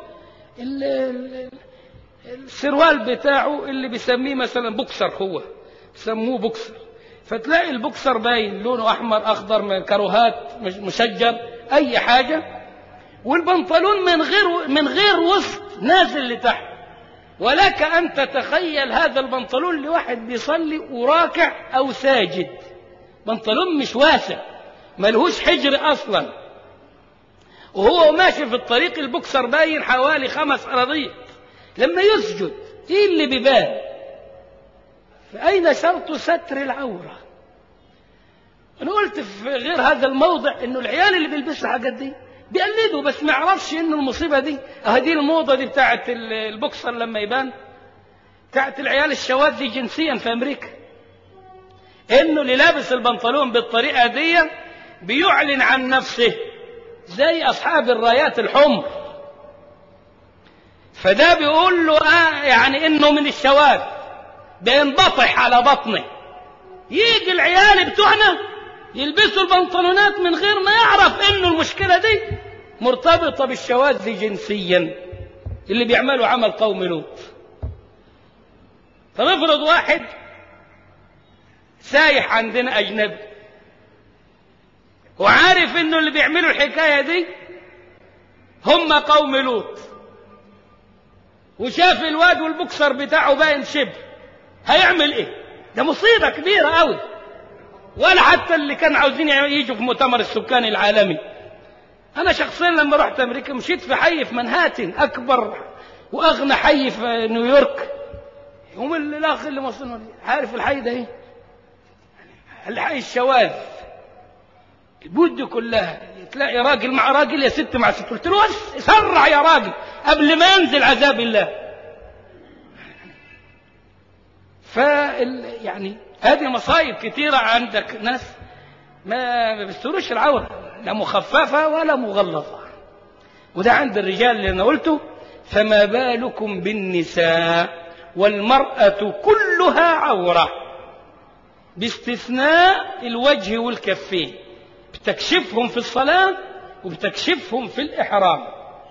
السروال بتاعه اللي بيسميه مثلا بوكسر هو سموه بوكسر فتلاقي البوكسر باين لونه احمر اخضر كروهات مشجر اي حاجه والبنطلون من غير من غير وسط نازل لتحت ولك ان تتخيل هذا البنطلون لواحد بيصلي وراكع او ساجد بنطلون مش واسع ملهوش حجر اصلا وهو ماشي في الطريق البوكسر باين حوالي خمس اراضيق لما يسجد ايه اللي بيبان فأين شرط ستر العورة أنا قلت في غير هذا الموضع إنه العيال اللي بيلبسوا الحاجات دي بيقلدوا بس ما يعرفش إنه المصيبة دي هذه الموضة دي بتاعت البوكسر لما يبان بتاعت العيال الشواذ دي جنسيا في أمريكا إنه اللي لابس البنطلون بالطريقة دي بيعلن عن نفسه زي أصحاب الرايات الحمر فده بيقول له آه يعني إنه من الشواذ بينبطح على بطنه يجي العيال بتوعنا يلبسوا البنطلونات من غير ما يعرف انه المشكله دي مرتبطه بالشواذ جنسيا اللي بيعملوا عمل قوم لوط فنفرض واحد سايح عندنا اجنبي وعارف انه اللي بيعملوا الحكايه دي هم قوم لوط وشاف الواد والبوكسر بتاعه باين شبه هيعمل ايه ده مصيبة كبيرة قوي ولا حتى اللي كانوا عاوزين يجوا في مؤتمر السكان العالمي انا شخصيا لما رحت امريكا مشيت في حي في منهاتن اكبر واغنى حي في نيويورك يوم الاخ اللي وصلنا عارف الحي ده ايه الحي الشواذ البيوت دي كلها تلاقي راجل مع راجل يا ست مع ست قلت له بس سرع يا راجل قبل ما ينزل عذاب الله ف يعني هذه مصايب كثيرة عندك ناس ما بيستروش العورة لا مخففة ولا مغلظة وده عند الرجال اللي أنا قلته فما بالكم بالنساء والمرأة كلها عورة باستثناء الوجه والكفين بتكشفهم في الصلاة وبتكشفهم في الإحرام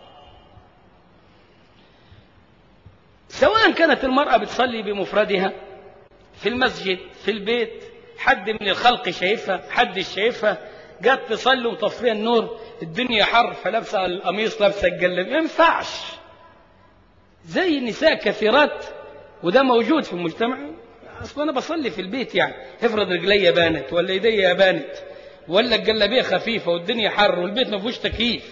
سواء كانت المرأة بتصلي بمفردها في المسجد في البيت حد من الخلق شايفها حد شايفها جت تصلي وطفيها النور الدنيا حر فلابسه القميص لابسه الجلب ما ينفعش زي النساء كثيرات وده موجود في المجتمع اصلا انا بصلي في البيت يعني افرض رجلي بانت ولا ايديا بانت ولا الجلابيه خفيفه والدنيا حر والبيت ما فيهوش تكييف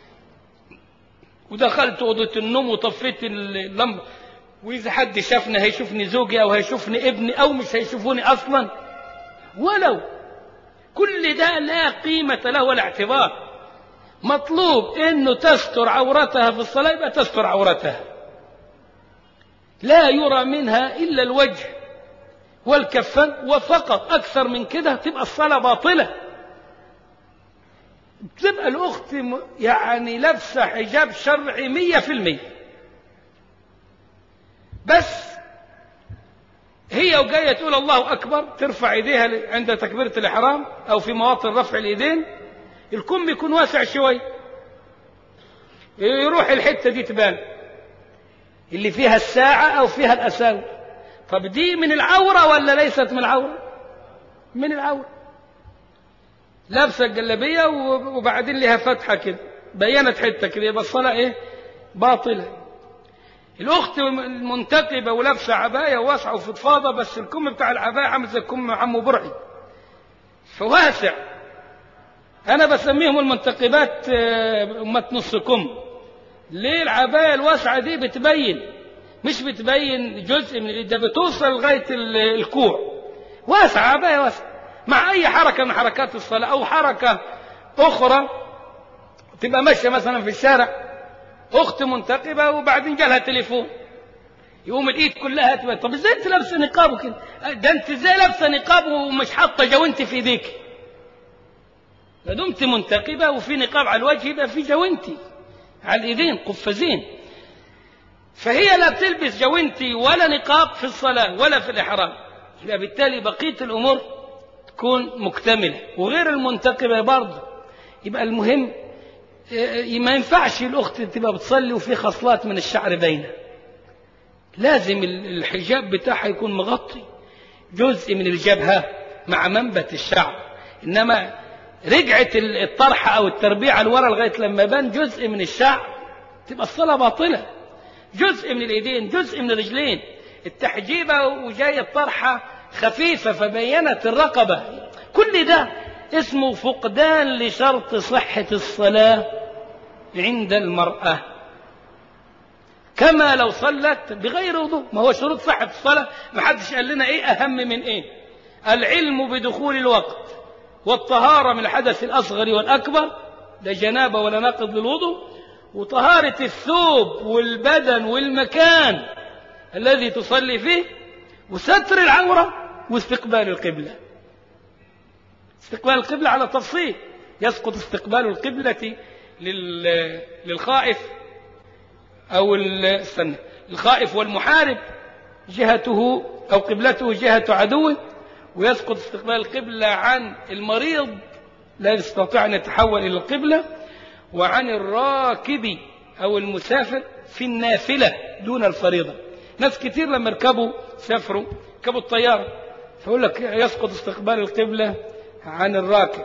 ودخلت اوضه النوم وطفيت اللمبه واذا حد شافني هيشوفني زوجي او هيشوفني ابني او مش هيشوفوني اصلا ولو كل ده لا قيمه له ولا اعتبار مطلوب انه تستر عورتها في الصلاه يبقى تستر عورتها لا يرى منها الا الوجه والكفان وفقط اكثر من كده تبقى الصلاه باطله تبقى الاخت يعني لابسه حجاب شرعي مية في المية بس هي وجايه تقول الله اكبر ترفع ايديها عند تكبيره الاحرام او في مواطن رفع الايدين الكم يكون واسع شوي يروح الحته دي تبان اللي فيها الساعه او فيها الاساور طب دي من العوره ولا ليست من العوره من العوره لابسه الجلابيه وبعدين لها فتحه كده بينت حته كده يبقى الصلاه ايه باطله الاخت المنتقبه ولابسه عبايه واسعه وفضفاضه بس الكم بتاع العبايه عامل زي كم عمو برعي فواسع انا بسميهم المنتقبات امات نص كم ليه العبايه الواسعه دي بتبين مش بتبين جزء من ده بتوصل لغايه الكوع واسعه عبايه واسعه مع اي حركه من حركات الصلاه او حركه اخرى تبقى ماشيه مثلا في الشارع اخت منتقبه وبعدين جالها تليفون يقوم الايد كلها تبقى طب ازاي انت لابسه نقاب وكده ده انت ازاي لابسه نقاب ومش حاطه جوانتي في ايديك ما دمت منتقبه وفي نقاب على الوجه يبقى في جوانتي على الايدين قفازين فهي لا بتلبس جوانتي ولا نقاب في الصلاه ولا في الاحرام يبقى بالتالي بقيه الامور تكون مكتمله وغير المنتقبه برضه يبقى المهم ما ينفعش الأخت تبقى بتصلي وفي خصلات من الشعر باينة لازم الحجاب بتاعها يكون مغطي جزء من الجبهة مع منبت الشعر إنما رجعت الطرحة أو التربيعة لورا لغاية لما بان جزء من الشعر تبقى الصلاة باطلة جزء من الإيدين جزء من الرجلين التحجيبة وجاية الطرحة خفيفة فبينت الرقبة كل ده اسمه فقدان لشرط صحة الصلاة عند المرأة كما لو صلت بغير وضوء ما هو شروط صحة الصلاة ما حدش قال لنا ايه اهم من ايه العلم بدخول الوقت والطهارة من الحدث الأصغر والأكبر لا جنابة ولا ناقض للوضوء وطهارة الثوب والبدن والمكان الذي تصلي فيه وستر العورة واستقبال القبلة استقبال القبلة على تفصيل يسقط استقبال القبلة للخائف أو استنى الخائف والمحارب جهته أو قبلته جهة عدوه ويسقط استقبال القبلة عن المريض لا يستطيع أن يتحول إلى القبلة وعن الراكب أو المسافر في النافلة دون الفريضة ناس كتير لما يركبوا سافروا ركبوا الطيارة فيقول لك يسقط استقبال القبلة عن الراكب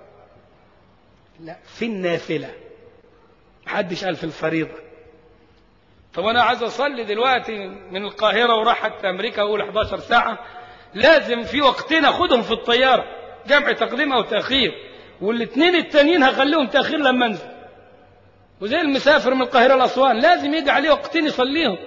لا في النافلة محدش قال في الفريضة طب أنا عايز أصلي دلوقتي من القاهرة وراح حتى أمريكا أقول 11 ساعة لازم في وقتين أخدهم في الطيارة جمع تقديم أو تأخير والاثنين التانيين هخليهم تأخير لما أنزل وزي المسافر من القاهرة لأسوان لازم يجي عليه وقتين يصليهم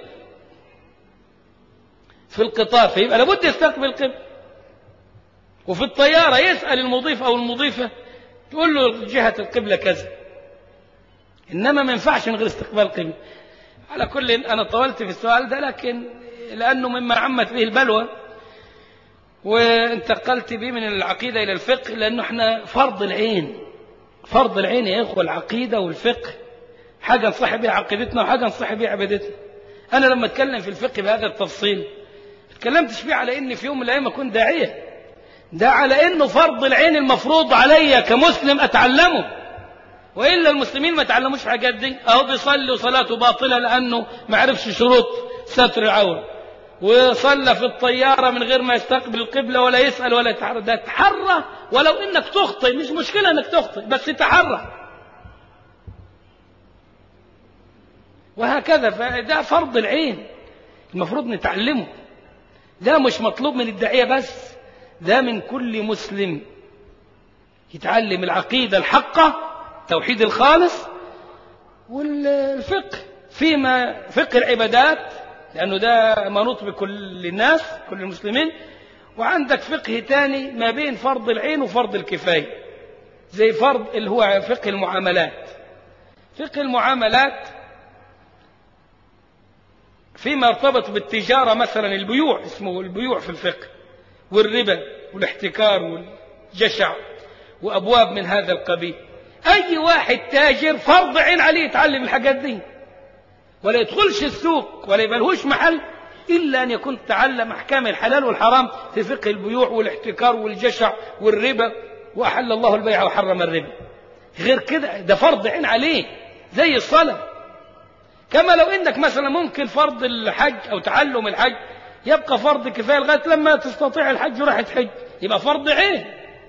في القطار فيبقى لابد يستقبل القبل وفي الطيارة يسأل المضيف أو المضيفة تقول له جهة القبلة كذا إنما ما ينفعش من غير استقبال القبلة على كل أنا طولت في السؤال ده لكن لأنه مما عمت به البلوى وانتقلت به من العقيدة إلى الفقه لأنه احنا فرض العين فرض العين يا إخوة العقيدة والفقه حاجة نصح بها عقيدتنا وحاجة نصح بها عبادتنا أنا لما أتكلم في الفقه بهذا التفصيل تكلمتش فيه على إني في يوم من الأيام أكون داعية ده على إنه فرض العين المفروض علي كمسلم أتعلمه وإلا المسلمين ما تعلموش الحاجات دي أهو بيصلي وصلاته باطلة لأنه ما عرفش شروط ستر العورة وصلى في الطيارة من غير ما يستقبل القبلة ولا يسأل ولا يتحرى ده تحرى ولو إنك تخطئ مش مشكلة إنك تخطئ بس تحرى وهكذا فده فرض العين المفروض نتعلمه ده مش مطلوب من الداعية بس ده من كل مسلم يتعلم العقيدة الحقة توحيد الخالص والفقه فيما فقه العبادات لأنه ده منوط بكل الناس كل المسلمين وعندك فقه تاني ما بين فرض العين وفرض الكفاية زي فرض اللي هو فقه المعاملات فقه المعاملات فيما ارتبط بالتجارة مثلا البيوع اسمه البيوع في الفقه والربا والاحتكار والجشع وأبواب من هذا القبيل أي واحد تاجر فرض عين عليه يتعلم الحاجات دي ولا يدخلش السوق ولا يبلهوش محل إلا أن يكون تعلم أحكام الحلال والحرام في فقه البيوع والاحتكار والجشع والربا وأحل الله البيع وحرم الربا غير كده ده فرض عين عليه زي الصلاة كما لو انك مثلا ممكن فرض الحج او تعلم الحج يبقى فرض كفايه لغايه لما تستطيع الحج وراح تحج يبقى فرض عين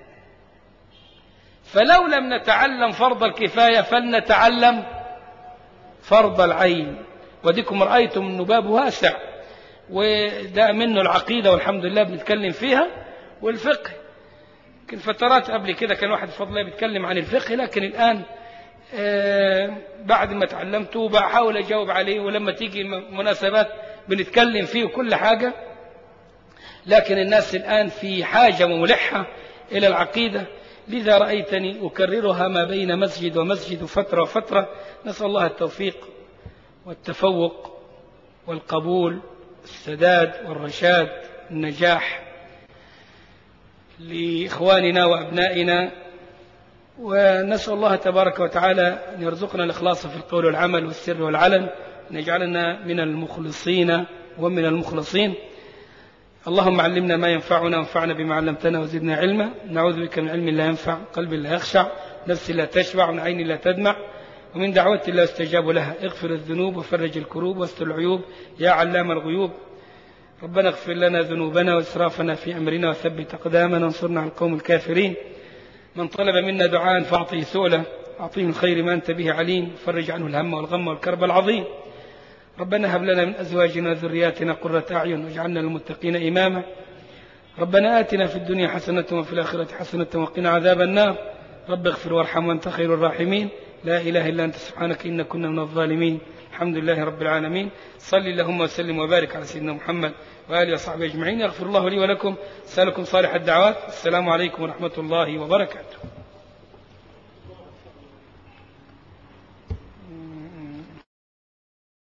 فلو لم نتعلم فرض الكفايه فلنتعلم فرض العين وديكم رايتم انه باب واسع وده منه العقيده والحمد لله بنتكلم فيها والفقه يمكن فترات قبل كده كان واحد بفضل الله بيتكلم عن الفقه لكن الان آه بعد ما تعلمته بحاول أجاوب عليه ولما تيجي مناسبات بنتكلم فيه وكل حاجة لكن الناس الآن في حاجة ملحة إلى العقيدة لذا رأيتني أكررها ما بين مسجد ومسجد فترة وفترة نسأل الله التوفيق والتفوق والقبول السداد والرشاد النجاح لإخواننا وأبنائنا ونسأل الله تبارك وتعالى أن يرزقنا الإخلاص في القول والعمل والسر والعلن أن يجعلنا من المخلصين ومن المخلصين اللهم علمنا ما ينفعنا وانفعنا بما علمتنا وزدنا علما نعوذ بك من علم لا ينفع قلب لا يخشع نفس لا تشبع ومن عين لا تدمع ومن دعوة لا يستجاب لها اغفر الذنوب وفرج الكروب واستر العيوب يا علام الغيوب ربنا اغفر لنا ذنوبنا واسرافنا في امرنا وثبت اقدامنا وانصرنا على القوم الكافرين من طلب منا دعاء فأعطيه سؤله أعطيه الخير ما أنت به عليم فرج عنه الهم والغم والكرب العظيم ربنا هب لنا من أزواجنا وذرياتنا قرة أعين واجعلنا للمتقين إماما ربنا آتنا في الدنيا حسنة وفي الآخرة حسنة وقنا عذاب النار رب اغفر وارحم وأنت خير الراحمين لا إله إلا أنت سبحانك إنا كنا من الظالمين الحمد لله رب العالمين صل اللهم وسلم وبارك على سيدنا محمد وآله وصحبه أجمعين يغفر الله لي ولكم سألكم صالح الدعوات السلام عليكم ورحمة الله وبركاته